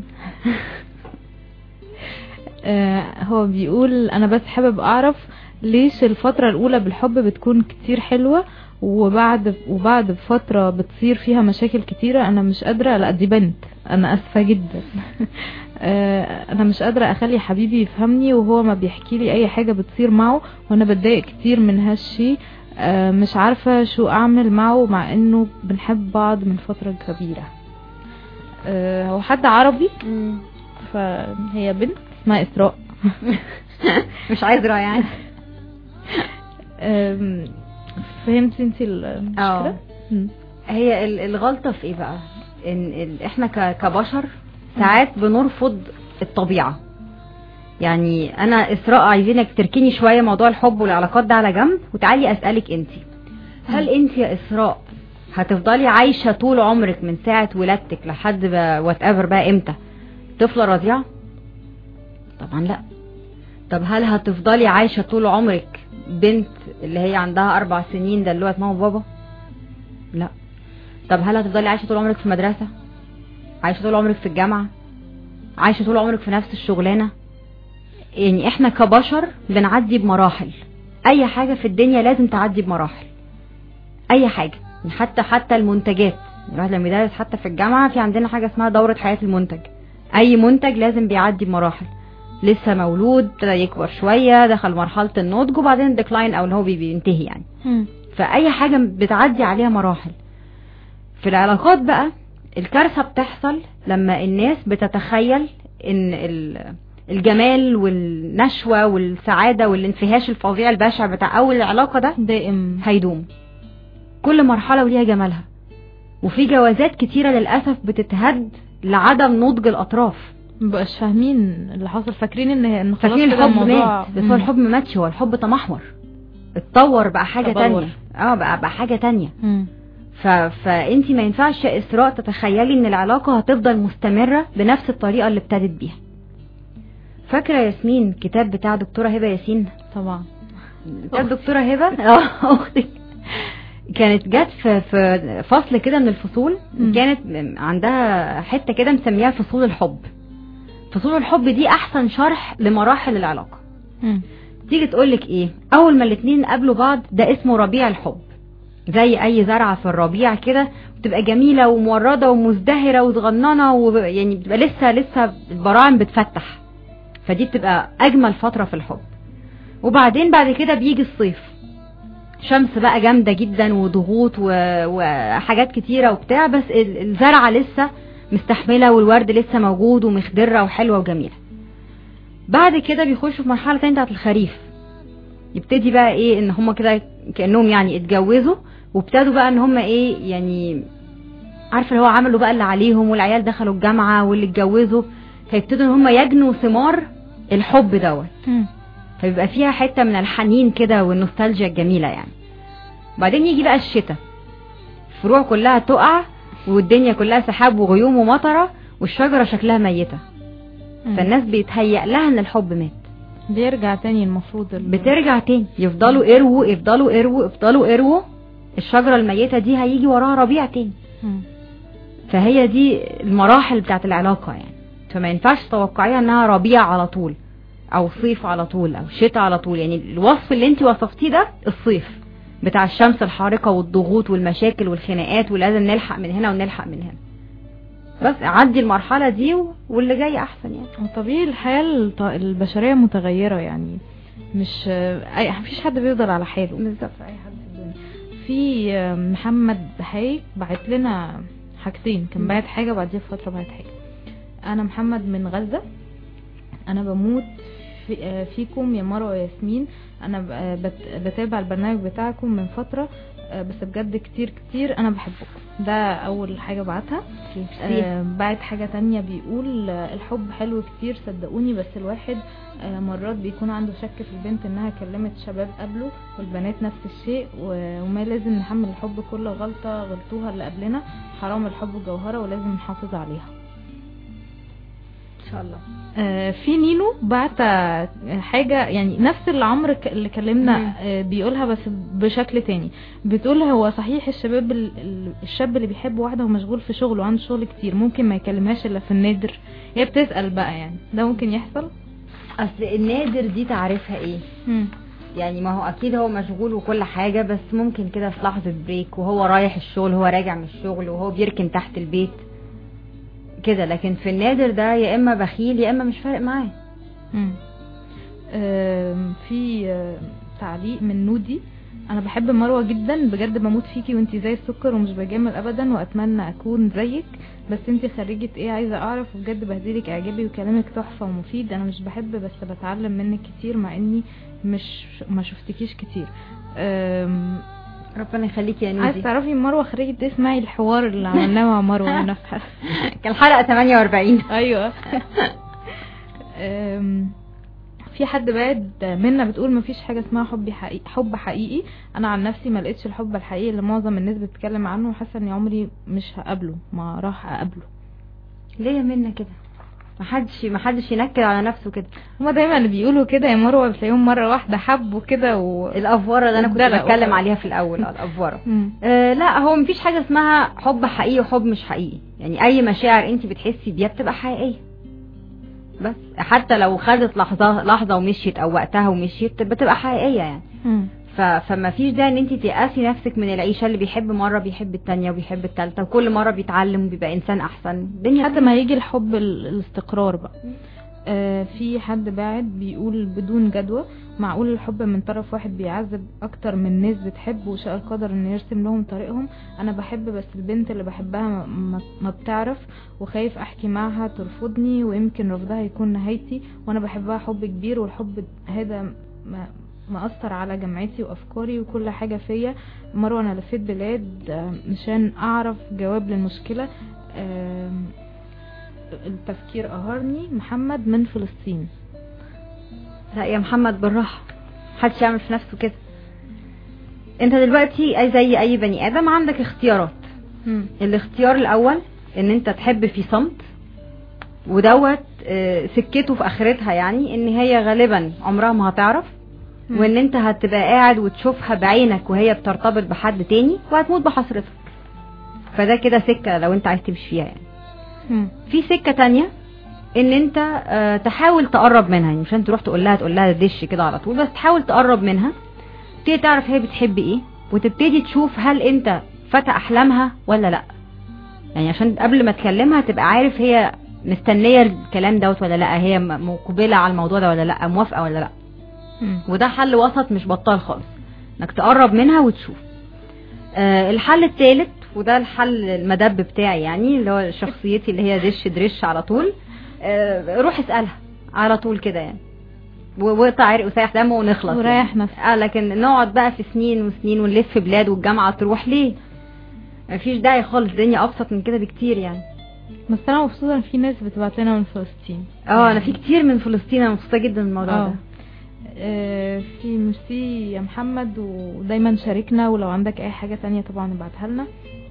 آه هو بيقول انا بس حابب اعرف ليش الفترة الاولى بالحب بتكون كتير حلوة وبعد وبعد فترة بتصير فيها مشاكل كتيرة انا مش قادرة لا دي بنت انا اسفة جدا آه انا مش قادرة اخلي حبيبي يفهمني وهو ما بيحكي لي اي حاجة بتصير معه وانا بتضايق كتير من هالشي آه مش عارفة شو اعمل معه مع انه بنحب بعض من فترة كبيرة آه هو حد عربي فهي بنت اسمها اسراء مش عذرة يعني أم، فهمتي انت اه. المشكلة؟ مم. هي ال- الغلطة في ايه بقى ان ال- احنا ك- كبشر ساعات بنرفض الطبيعة يعني انا اسراء عايزينك تركيني شوية موضوع الحب والعلاقات ده على جنب وتعالي اسألك انت هل انت يا اسراء هتفضلي عايشة طول عمرك من ساعة ولادتك لحد وات ايفر بقى امتى طفلة رضيعة طبعا لا طب هل هتفضلي عايشة طول عمرك بنت اللي هي عندها اربع سنين دلوقتي ماما وبابا لا طب هل هتفضلي عايشه طول عمرك في مدرسه عايشه طول عمرك في الجامعه عايشه طول عمرك في نفس الشغلانه يعني احنا كبشر بنعدي بمراحل اي حاجه في الدنيا لازم تعدي بمراحل اي حاجه يعني حتى حتى المنتجات الواحد لما يدرس حتى في الجامعه في عندنا حاجه اسمها دوره حياه المنتج اي منتج لازم بيعدي بمراحل لسه مولود ابتدى يكبر شويه دخل مرحله النضج وبعدين الديكلاين او اللي هو بي- بينتهي يعني مم. فاي حاجه بتعدي عليها مراحل في العلاقات بقى الكارثه بتحصل لما الناس بتتخيل ان ال- الجمال والنشوه والسعاده والانفهاش الفظيع البشع بتاع اول العلاقه ده دائم هيدوم كل مرحله وليها جمالها وفي جوازات كتيره للاسف بتتهد لعدم نضج الاطراف مبقاش فاهمين اللي حصل فاكرين ان ان خلاص فاكرين كده الحب الموضوع مات بس هو مم. الحب ما ماتش هو الحب تمحور اتطور بقى حاجه تبلور. تانية اه بقى بقى حاجه تانية مم. ف... فانت ما ينفعش يا اسراء تتخيلي ان العلاقه هتفضل مستمره بنفس الطريقه اللي ابتدت بيها فاكره ياسمين كتاب بتاع دكتوره هبه ياسين طبعا كتاب دكتوره هبه اه اختي كانت جت في في فصل كده من الفصول مم. كانت عندها حته كده مسميها فصول الحب فصول الحب دي احسن شرح لمراحل العلاقه مم. تيجي تقولك ايه اول ما الاتنين قابلوا بعض ده اسمه ربيع الحب زي اي زرعه في الربيع كده بتبقى جميله ومورده ومزدهره وصغننه ويعني بتبقى لسه لسه البراعم بتفتح فدي بتبقى اجمل فتره في الحب وبعدين بعد كده بيجي الصيف شمس بقى جامده جدا وضغوط و... وحاجات كتيره وبتاع بس ال- الزرعه لسه مستحمله والورد لسه موجود ومخضره وحلوه وجميله بعد كده بيخشوا في مرحله تانية بتاعت الخريف يبتدي بقى ايه ان هم كده كانهم يعني اتجوزوا وابتدوا بقى ان هم ايه يعني عارفه اللي هو عملوا بقى اللي عليهم والعيال دخلوا الجامعه واللي اتجوزوا فيبتدوا ان هم يجنوا ثمار الحب دوت مم. فبيبقى فيها حته من الحنين كده والنوستالجيا الجميله يعني بعدين يجي بقى الشتاء الفروع كلها تقع والدنيا كلها سحاب وغيوم ومطره والشجره شكلها ميته مم. فالناس بيتهيأ لها ان الحب مات بيرجع تاني المفروض ال- بترجع تاني يفضلوا يرووا يفضلوا يرووا يفضلوا يرووا الشجرة الميتة دي هيجي وراها ربيع تاني مم. فهي دي المراحل بتاعت العلاقة يعني فما ينفعش تتوقعيها انها ربيع على طول او صيف على طول او شتاء على طول يعني الوصف اللي انت وصفتيه ده الصيف بتاع الشمس الحارقة والضغوط والمشاكل والخناقات ولازم نلحق من هنا ونلحق من هنا بس عدي المرحلة دي و- واللي جاي احسن يعني طبيعي الحياة الط- البشرية متغيرة يعني مش اي مفيش حد بيفضل على حاله بالظبط اي حد في الدنيا في محمد حي بعت لنا حاجتين كان مم. بعت حاجة بعديها بفترة بعت حاجة انا محمد من غزة انا بموت في آه، فيكم يا مروة وياسمين انا ب- آه، بت- بتابع البرنامج بتاعكم من فترة آه، بس بجد كتير كتير انا بحبكم ده اول حاجه بعتها آه بعت حاجه تانية بيقول آه، الحب حلو كتير صدقوني بس الواحد آه مرات بيكون عنده شك في البنت انها كلمت شباب قبله والبنات نفس الشيء و- وما لازم نحمل الحب كل غلطه غلطوها اللي قبلنا حرام الحب جوهره ولازم نحافظ عليها ان شاء الله آه، في نينو بعت آه، حاجة يعني نفس اللي عمرو ك- اللي مم. كلمنا آه، بيقولها بس بشكل تاني بتقول هو صحيح الشباب ال- ال- الشاب اللي بيحب واحدة ومشغول في شغله وعنده شغل كتير ممكن ما يكلمهاش الا في النادر هي بتسأل بقى يعني ده ممكن يحصل اصل النادر دي تعرفها ايه يعني ما هو اكيد هو مشغول وكل حاجة بس ممكن كده في لحظة بريك وهو رايح الشغل هو راجع من الشغل وهو بيركن تحت البيت كده لكن في النادر ده يا اما بخيل يا اما مش فارق معاه مم. آم، في آم، تعليق من نودي انا بحب مروه جدا بجد بموت فيكي وانتي زي السكر ومش بجامل ابدا واتمنى اكون زيك بس انتي خريجة ايه عايزه اعرف وبجد بهديلك اعجابي وكلامك تحفه ومفيد انا مش بحب بس بتعلم منك كتير مع اني مش ما شفتكيش كتير أم، ربنا يخليك يا عايز نودي تعرفي مروه خريجة ايه اسمعي الحوار اللي عملناه مع مروه نفسها كان حلقة 48 ايوه أم، في حد بعد منا بتقول مفيش حاجه اسمها حب حقيقي حب حقيقي انا عن نفسي ما لقيتش الحب الحقيقي اللي معظم الناس بتتكلم عنه وحاسه اني عمري مش هقابله ما راح اقابله ليه يا منا كده محدش محدش ينكد على نفسه كده هما دايما اللي بيقولوا كده يا مروه بتلاقيهم مره واحده حبوا كده و الافوره اللي انا كنت الدلع بتكلم والله. عليها في الاول اه الافوره مم. آه لا هو مفيش حاجه اسمها حب حقيقي وحب مش حقيقي يعني اي مشاعر انت بتحسي بيها بتبقى حقيقيه بس حتى لو خدت لحظه لحظه ومشيت او وقتها ومشيت بتبقى حقيقيه يعني مم. ف... فما فيش داعي ان انت تيأسي نفسك من العيشه اللي بيحب مره بيحب التانية وبيحب التالتة وكل مره بيتعلم وبيبقى انسان احسن الدنيا لحد ما يجي الحب ال- الاستقرار بقى آه في حد باعت بيقول بدون جدوى معقول الحب من طرف واحد بيعذب اكتر من ناس بتحب وشاء القدر انه يرسم لهم طريقهم انا بحب بس البنت اللي بحبها ما, ما, ما بتعرف وخايف احكي معها ترفضني ويمكن رفضها يكون نهايتي وانا بحبها حب كبير والحب هذا ما مأثر على جامعتي وأفكاري وكل حاجة فيا مرة أنا لفيت بلاد آه، مشان أعرف جواب للمشكلة آم، التفكير قهرني محمد من فلسطين لا يا محمد بالراحه محدش يعمل في نفسه كده انت دلوقتي أي- زي اي بني ادم عندك اختيارات الاختيار الاول ان انت تحب في صمت ودوت آه، سكته في اخرتها يعني ان هي غالبا عمرها ما هتعرف مم. وان انت هتبقى قاعد وتشوفها بعينك وهي بترتبط بحد تاني وهتموت بحسرتك فده كده سكة لو انت عايز تمشي فيها يعني مم. في سكة تانية ان انت آه، تحاول تقرب منها يعني مش انت تروح تقول لها تقول لها دش كده على طول بس تحاول تقرب منها تبتدي تعرف هي بتحب ايه وتبتدي تشوف هل انت فتى احلامها ولا لا يعني عشان قبل ما تكلمها تبقى عارف هي مستنية الكلام دوت ولا لا هي م- مقبلة على الموضوع ده ولا لا موافقة ولا لا مم. وده حل وسط مش بطال خالص انك تقرب منها وتشوف آه الحل الثالث وده الحل المدب بتاعي يعني اللي هو شخصيتي اللي هي دش درش على طول آه روح اسألها على طول كده يعني و- واقطع عرق وسايح دمه ونخلص وريح يعني. نفسك. اه لكن نقعد بقى في سنين وسنين ونلف بلاد والجامعة تروح ليه مفيش داعي خالص الدنيا ابسط من كده بكتير يعني بس انا مبسوطه ان في ناس بتبعت لنا من فلسطين اه انا في كتير من فلسطين انا مبسوطه جدا من الموضوع اه ده آه، في ميرسي يا محمد ودايما شاركنا ولو عندك اي حاجة تانية طبعا ابعتها لنا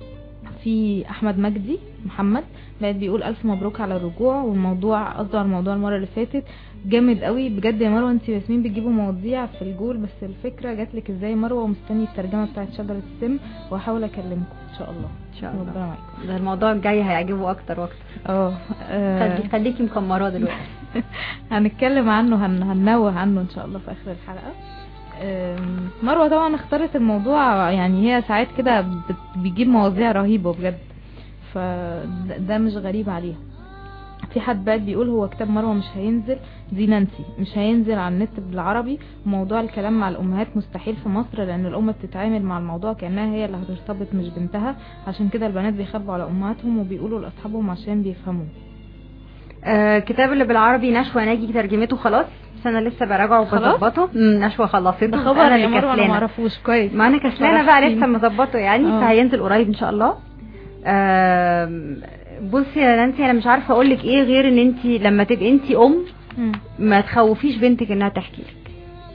في احمد مجدي محمد بعد بيقول الف مبروك على الرجوع والموضوع قصده على الموضوع المره اللي فاتت جامد قوي بجد يا مروه انت وياسمين بتجيبوا مواضيع في الجول بس الفكره جات لك ازاي يا مروه ومستني الترجمه بتاعت شجره السم وهحاول اكلمكم ان شاء الله ان شاء ربنا الله معاكم ده الموضوع الجاي هيعجبه اكتر واكتر اه آه، خلي- خليكي مكمراه دلوقتي هنتكلم عنه هن... هننوه عنه ان شاء الله في اخر الحلقه أم، مروه طبعا اختارت الموضوع يعني هي ساعات كده بت- بيجيب مواضيع رهيبه بجد فده مش غريب عليها في حد بعد بيقول هو كتاب مروه مش هينزل دي نانسي مش هينزل على النت بالعربي وموضوع الكلام مع الامهات مستحيل في مصر لان الام بتتعامل مع الموضوع كانها هي اللي هترتبط مش بنتها عشان كده البنات بيخبوا على امهاتهم وبيقولوا لاصحابهم عشان بيفهموا آه كتاب اللي بالعربي نشوى ناجي ترجمته خلاص انا لسه براجعه خلاص؟ وبظبطه امم نشوى خلصته ده خبر انا يا اللي مروه انا كسلانة. معرفوش كويس ما انا كسلانه بقى شرفتيني. لسه مظبطه يعني اه. فهينزل قريب ان شاء الله آم، بصي يا نانسي انا مش عارفه اقول لك ايه غير ان انت لما تبقي انت ام مم. ما تخوفيش بنتك انها تحكي لك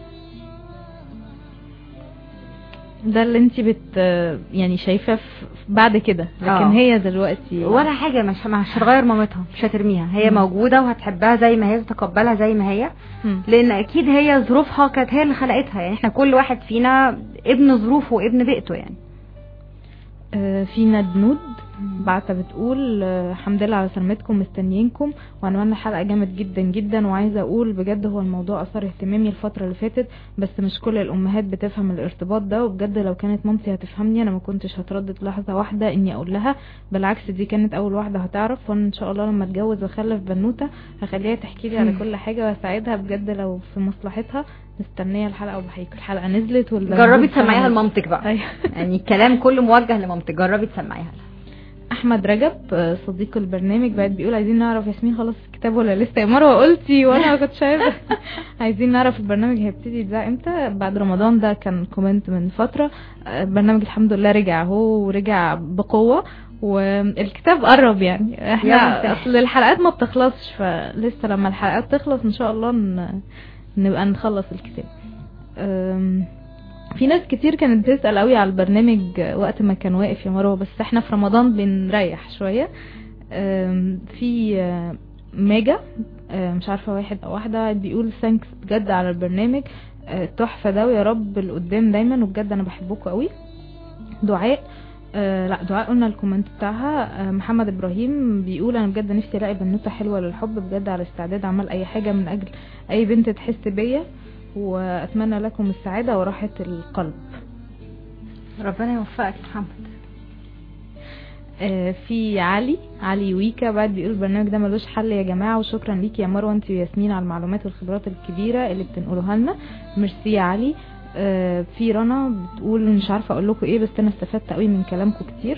ده اللي انت بت يعني شايفاه في- بعد كده لكن اه. هي دلوقتي ولا حاجه مش مش هتغير مامتها مش هترميها هي مم. موجوده وهتحبها زي ما هي وتتقبلها زي ما هي مم. لان اكيد هي ظروفها كانت هي اللي خلقتها يعني احنا كل واحد فينا ابن ظروفه وابن بيئته يعني آه، في ندنود بعتة بتقول آه، الحمد لله على سلامتكم مستنيينكم وعنوان الحلقة جامد جدا جدا وعايزة اقول بجد هو الموضوع اثار اهتمامي الفترة اللي فاتت بس مش كل الامهات بتفهم الارتباط ده وبجد لو كانت مامتي هتفهمني انا ما كنتش هتردد لحظة واحدة اني اقول لها بالعكس دي كانت اول واحدة هتعرف وانا ان شاء الله لما اتجوز واخلف بنوتة هخليها تحكي لي على كل حاجة واساعدها بجد لو في مصلحتها مستنية الحلقة وبحكيكم الحلقة نزلت والبنوتة جربي تسمعيها عملت- لمامتك بقى ايوه يعني الكلام كله موجه لمامتك جربي تسمعيها لها احمد رجب آه، صديق البرنامج بعد بيقول عايزين نعرف ياسمين خلص الكتاب ولا لسه يا مروه قلتي وانا ما كنتش عارفه عايزين نعرف البرنامج هيبتدي يتذاع امتى بعد رمضان ده كان كومنت من فتره آه، البرنامج الحمد لله رجع اهو ورجع بقوه والكتاب قرب يعني يا احنا مسهل. اصل الحلقات ما بتخلصش فلسه لما الحلقات تخلص ان شاء الله ن- نبقى نخلص الكتاب أم، في ناس كتير كانت بتسأل قوي على البرنامج وقت ما كان واقف يا مروه بس احنا في رمضان بنريح شوية أم، في آه، ماجا آه، مش عارفة واحد او واحدة بيقول ثانكس بجد على البرنامج آه، تحفة ده ويا رب لقدام دايما وبجد انا بحبكم قوي دعاء آه لا دعاء قلنا الكومنت بتاعها آه محمد ابراهيم بيقول انا بجد نفسي الاقي بنوته حلوه للحب بجد على استعداد اعمل اي حاجه من اجل اي بنت تحس بيا واتمنى لكم السعاده وراحه القلب ربنا يوفقك يا محمد آه، في علي علي ويكا بعد بيقول البرنامج ده ملوش حل يا جماعه وشكرا ليكي يا مروه انت وياسمين على المعلومات والخبرات الكبيره اللي بتنقلوها لنا ميرسي يا علي آه، في رنا بتقول مش عارفه اقول لكم ايه بس انا استفدت قوي من كلامكم كتير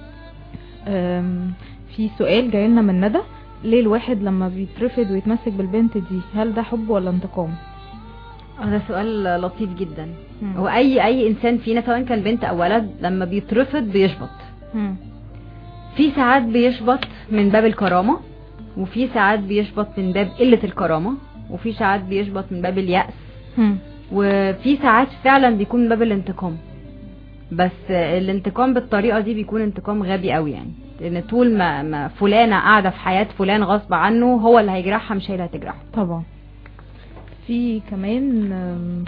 آم، في سؤال جاي لنا من ندى ليه الواحد لما بيترفض ويتمسك بالبنت دي هل ده حب ولا انتقام اه ده سؤال لطيف جدا مم. هو اي اي انسان فينا سواء كان بنت او ولد لما بيترفض بيشبط مم. في ساعات بيشبط من باب الكرامة وفي ساعات بيشبط من باب قلة الكرامة وفي ساعات بيشبط من باب اليأس مم. وفي ساعات فعلا بيكون من باب الانتقام بس الانتقام بالطريقة دي بيكون انتقام غبي قوي يعني لان طول ما, ما فلانة قاعدة في حياة فلان غصب عنه هو اللي هيجرحها مش هي اللي هتجرحه طبعا في كمان آم،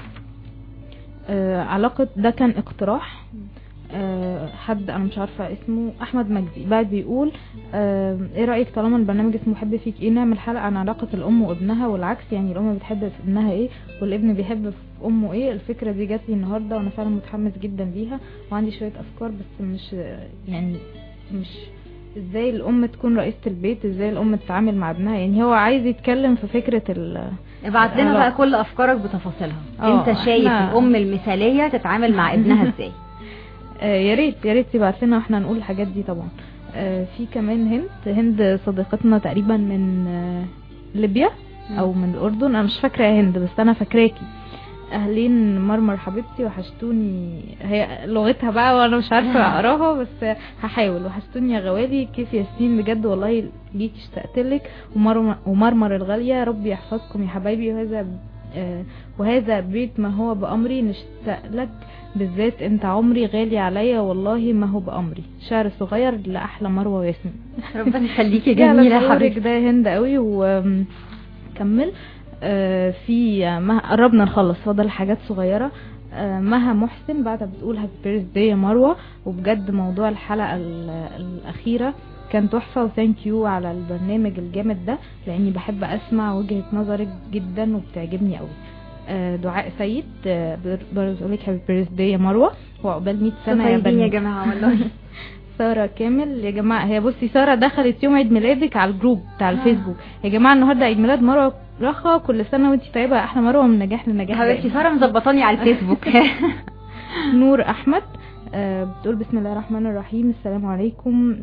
آه، علاقة ده كان اقتراح آه، حد انا مش عارفة اسمه احمد مجدي بعد بيقول آم، ايه رأيك طالما البرنامج اسمه حب فيك ايه نعمل حلقة عن علاقة الام وابنها والعكس يعني الام بتحب في ابنها ايه والابن بيحب في امه ايه الفكرة دي جات لي النهاردة وانا فعلا متحمس جدا ليها وعندي شوية افكار بس مش يعني مش ازاي الام تكون رئيسة البيت ازاي الام تتعامل مع ابنها يعني هو عايز يتكلم في فكرة ال ابعت لنا علاقة. بقى كل افكارك بتفاصيلها اه، انت شايف احنا- الام المثالية تتعامل مع ابنها ازاي آه، يا ريت يا ريت تبعت لنا واحنا نقول الحاجات دي طبعا آه، في كمان هند هند صديقتنا تقريبا من آه، ليبيا او من الاردن انا مش فاكره يا هند بس انا فاكراكي اهلين مرمر حبيبتي وحشتوني هي لغتها بقى وانا مش عارفه اقراها بس هحاول وحشتوني يا غوالي كيف ياسمين بجد والله جيت اشتقت لك ومرمر, ومرمر الغاليه ربي يحفظكم يا حبايبي وهذا آه، وهذا بيت ما هو بأمري نشتاق لك بالذات انت عمري غالي عليا والله ما هو بأمري شعر صغير لأحلى مروة وياسمين ربنا يخليكي جميلة جميلة يا حبيبتي ده هند قوي وكمل آه، في آه، مها قربنا نخلص فاضل حاجات صغيرة آه، مها محسن بعد بتقول هابي بيرث داي يا مروة وبجد موضوع الحلقة ال- الأخيرة كان تحفة وثانك يو على البرنامج الجامد ده لأني بحب أسمع وجهة نظرك جدا وبتعجبني قوي آه، دعاء سيد آه، برضه بتقول لك هابي بيرث داي يا مروة وعقبال 100 سنة يا طيبين يا بني جماعة والله سارة كامل يا جماعة هي بصي سارة دخلت يوم عيد ميلادك على الجروب بتاع الفيسبوك يا جماعة النهاردة عيد ميلاد مروة رخا كل سنة وانتي طيبة يا احلى مروة من نجاح لنجاح حبيبتي دايما. سارة مظبطاني على الفيسبوك نور احمد آه، بتقول بسم الله الرحمن الرحيم السلام عليكم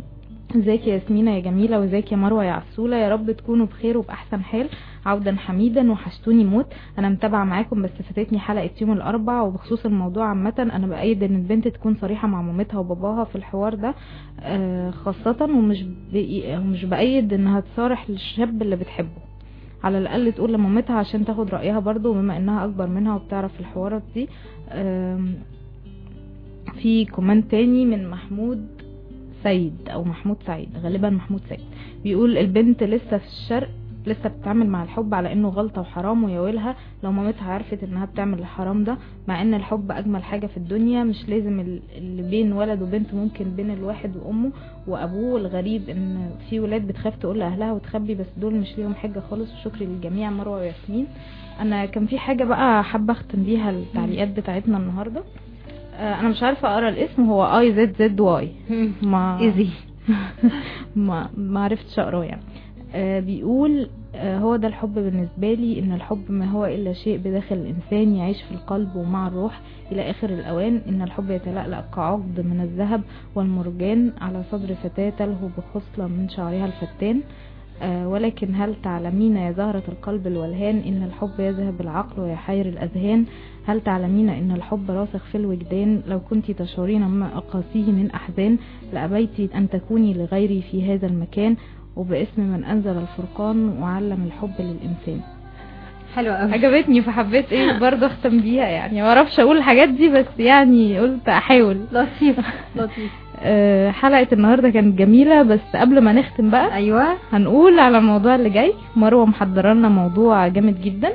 ازيك يا ياسمينة يا جميلة وازيك يا مروة يا عسولة يا رب تكونوا بخير وبأحسن حال عودا حميدا وحشتوني موت انا متابعة معاكم بس فاتتني حلقة يوم الاربع وبخصوص الموضوع عامة انا بأيد ان البنت تكون صريحة مع مامتها وباباها في الحوار ده آه، خاصة ومش بي- ومش بأيد انها تصارح للشاب اللي بتحبه على الاقل تقول لمامتها عشان تاخد رأيها برضو بما انها اكبر منها وبتعرف الحوارات دي آم، في كومنت تاني من محمود سيد او محمود سعيد غالبا محمود سيد بيقول البنت لسه في الشرق لسه بتتعامل مع الحب على انه غلطة وحرام ويا ويلها لو مامتها عرفت انها بتعمل الحرام ده مع ان الحب اجمل حاجة في الدنيا مش لازم ال- اللي بين ولد وبنت ممكن بين الواحد وامه وابوه الغريب ان في ولاد بتخاف تقول لاهلها وتخبي بس دول مش ليهم حجة خالص وشكري للجميع مروة وياسمين انا كان في حاجة بقى حابة اختم بيها التعليقات بتاعتنا النهاردة آه، انا مش عارفة اقرا الاسم هو اي زد زد واي ما ايزي ما ما عرفتش اقراه يعني آه بيقول آه هو ده الحب بالنسبة لي ان الحب ما هو الا شيء بداخل الانسان يعيش في القلب ومع الروح الى اخر الاوان ان الحب يتلألأ كعقد من الذهب والمرجان على صدر فتاة تلهو بخصلة من شعرها الفتان آه ولكن هل تعلمين يا زهرة القلب الولهان ان الحب يذهب العقل ويحير الاذهان هل تعلمين ان الحب راسخ في الوجدان لو كنت تشعرين ما اقاسيه من احزان لأبيت أن تكوني لغيري في هذا المكان وباسم من أنزل الفرقان وعلم الحب للإنسان حلو قوي عجبتني فحبيت ايه برضه اختم بيها يعني ما اعرفش اقول الحاجات دي بس يعني قلت احاول لطيف لطيف أه حلقة النهاردة كانت جميلة بس قبل ما نختم بقى ايوه هنقول على الموضوع اللي جاي مروة محضرة لنا موضوع جامد جدا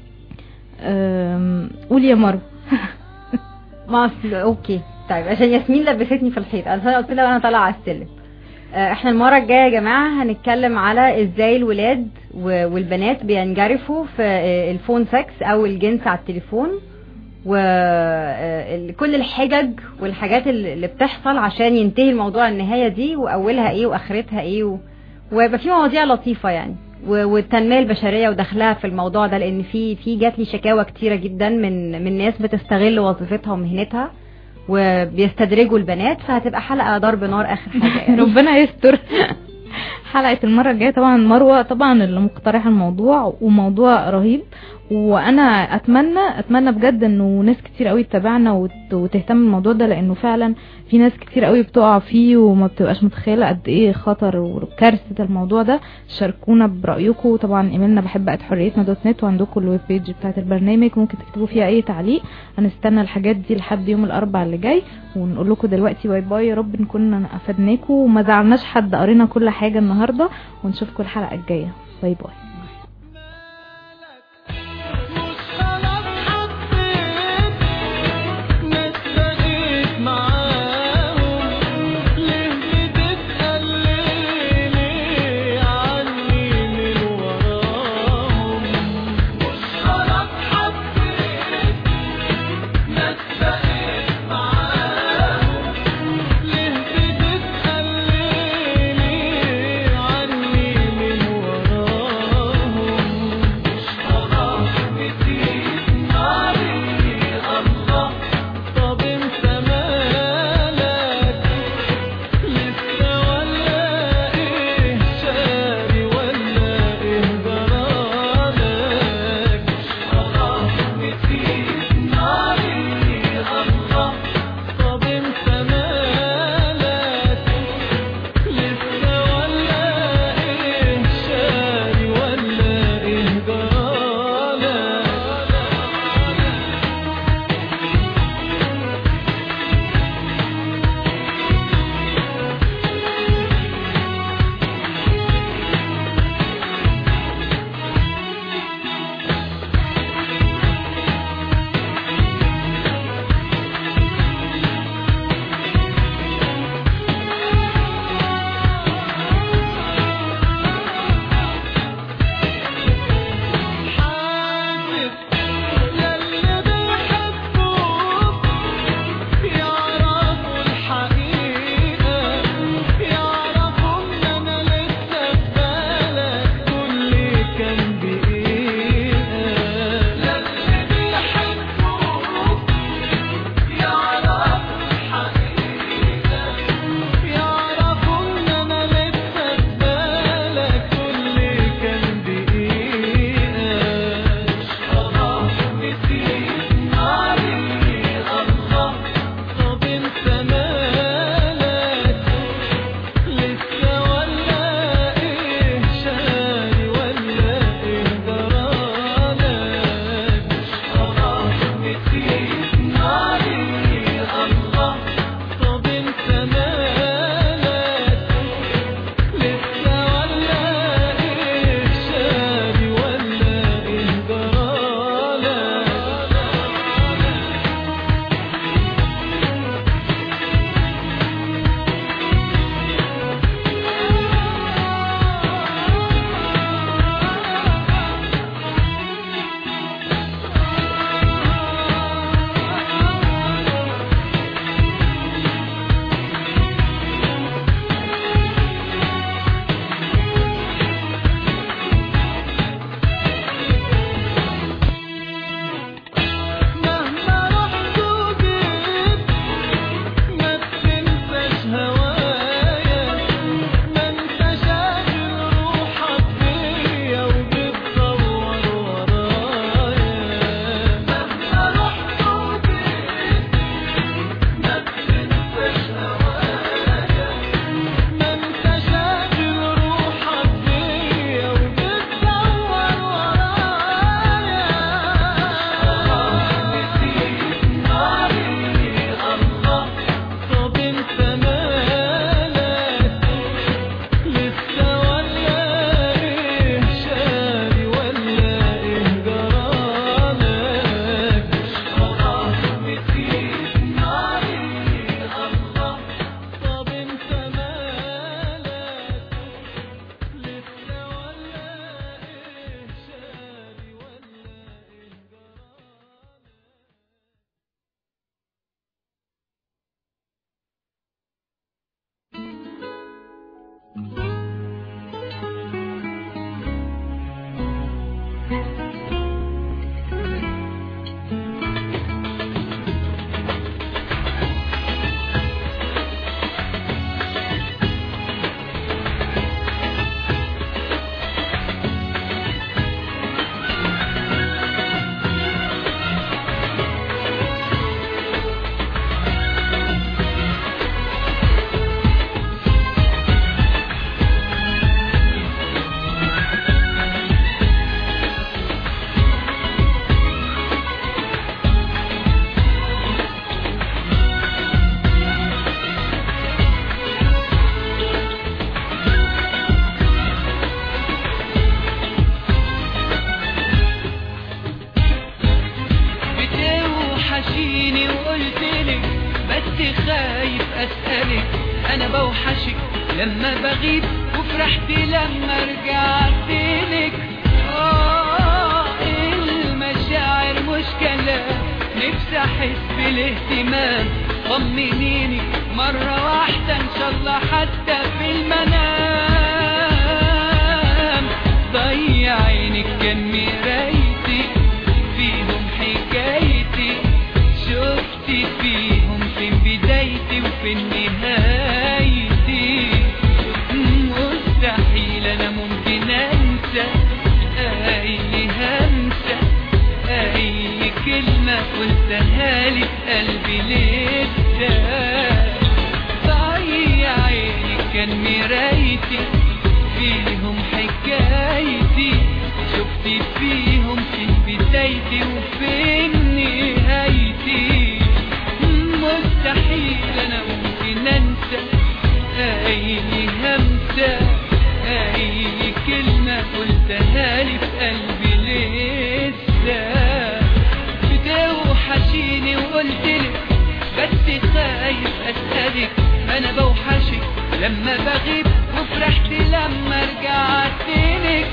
أم، قول يا مروة ما أصل اوكي طيب عشان ياسمين لبستني في الحيط انا قلت لها انا طالعه على السلم آه، احنا المره الجايه يا جماعه هنتكلم على ازاي الولاد و- والبنات بينجرفوا في آه، الفون سكس او الجنس على التليفون وكل الحجج والحاجات اللي اللي بتحصل عشان ينتهي الموضوع النهايه دي واولها ايه واخرتها ايه و... ويبقى في مواضيع لطيفه يعني و- والتنميه البشريه ودخلها في الموضوع ده لان في في جات لي شكاوى كتيره جدا من من ناس بتستغل وظيفتها ومهنتها وبيستدرجوا البنات فهتبقى حلقه ضرب نار اخر حاجه يعني ربنا يستر حلقة المرة الجاية طبعا مروة طبعا اللي مقترحة الموضوع وموضوع رهيب وانا اتمنى اتمنى بجد انه ناس كتير قوي تتابعنا وت- وتهتم بالموضوع ده لانه فعلا في ناس كتير قوي بتقع فيه وما بتبقاش متخيلة قد ايه خطر وكارثة الموضوع ده شاركونا برأيكم طبعا ايميلنا بحب ات حريتنا دوت نت وعندكم الويب بيج بتاعت البرنامج ممكن تكتبوا فيها اي تعليق هنستنى الحاجات دي لحد يوم الاربعاء اللي جاي ونقول لكم دلوقتي باي باي يا رب نكون افدناكم وما زعلناش حد قرينا كل حاجة النهاردة ونشوفكم الحلقة الجاية باي باي مش خلاص حبيت ناس بقيت معاهم ليه بتتقللي عني من وراهم مش خلاص حبيت ناس بقيت معاهم ليه بتتقللي عني من وراهم انا بوحشك لما بغيب وفرحت لما رجعت لك آه المشاعر مش كلام نفسي احس بالاهتمام طمنيني مرة واحدة ان شاء الله حتى في المنام ضيع عينك كان مرايتي فيهم حكايتي شفت فيهم فين بدايتي وفين نهايتي مستحيل انا ممكن انسى اي همسة اي كلمة قلتها لي في قلبي لسه ضيع عيني كان مرايتي فيهم حكايتي شفت فيهم فين بدايتي وفين نهايتي مستحيل انا ممكن انسى اي همسة اي كلمة قلتها لي في قلبي لسه بتوحشيني وقلتلك بس خايف اسألك انا بوحشك لما بغيب وفرحت لما رجعت لك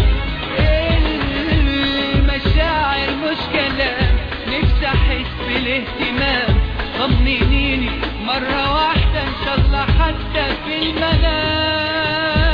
المشاعر مش كلام نفسي احس بالاهتمام طمنيني مرة واحدة ان شاء الله حتى في المنام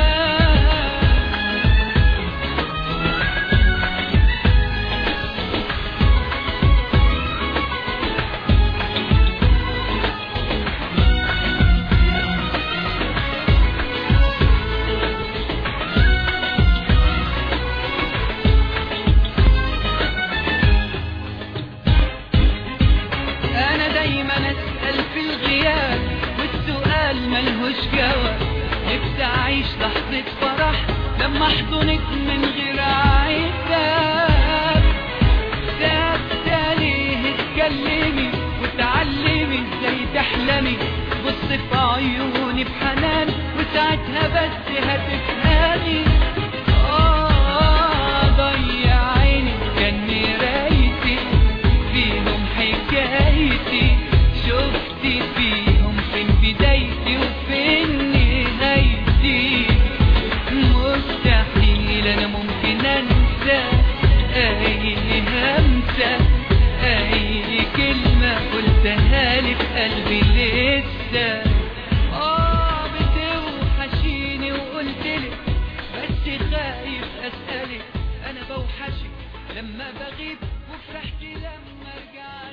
انا دايما اسأل في الغياب والسؤال ملهوش جواب نفسي اعيش لحظة فرح لما احضنك من غير عتاب ثابتة ليه اتكلمي وتعلمي ازاي تحلمي بص في عيوني بحنان وساعتها بس هتفهمي آه ضيع عيني كان مرايتي فيهم حكايتي شفت فيهم فين بدايتي وفين نهايتي مستحيل انا ممكن انسى اي همسة اي كلمة قلتها لي في قلبي لسه اه بتوحشيني وقلتلك بس خايف اسألك انا بوحشك لما بغيب وفرحت لما رجعت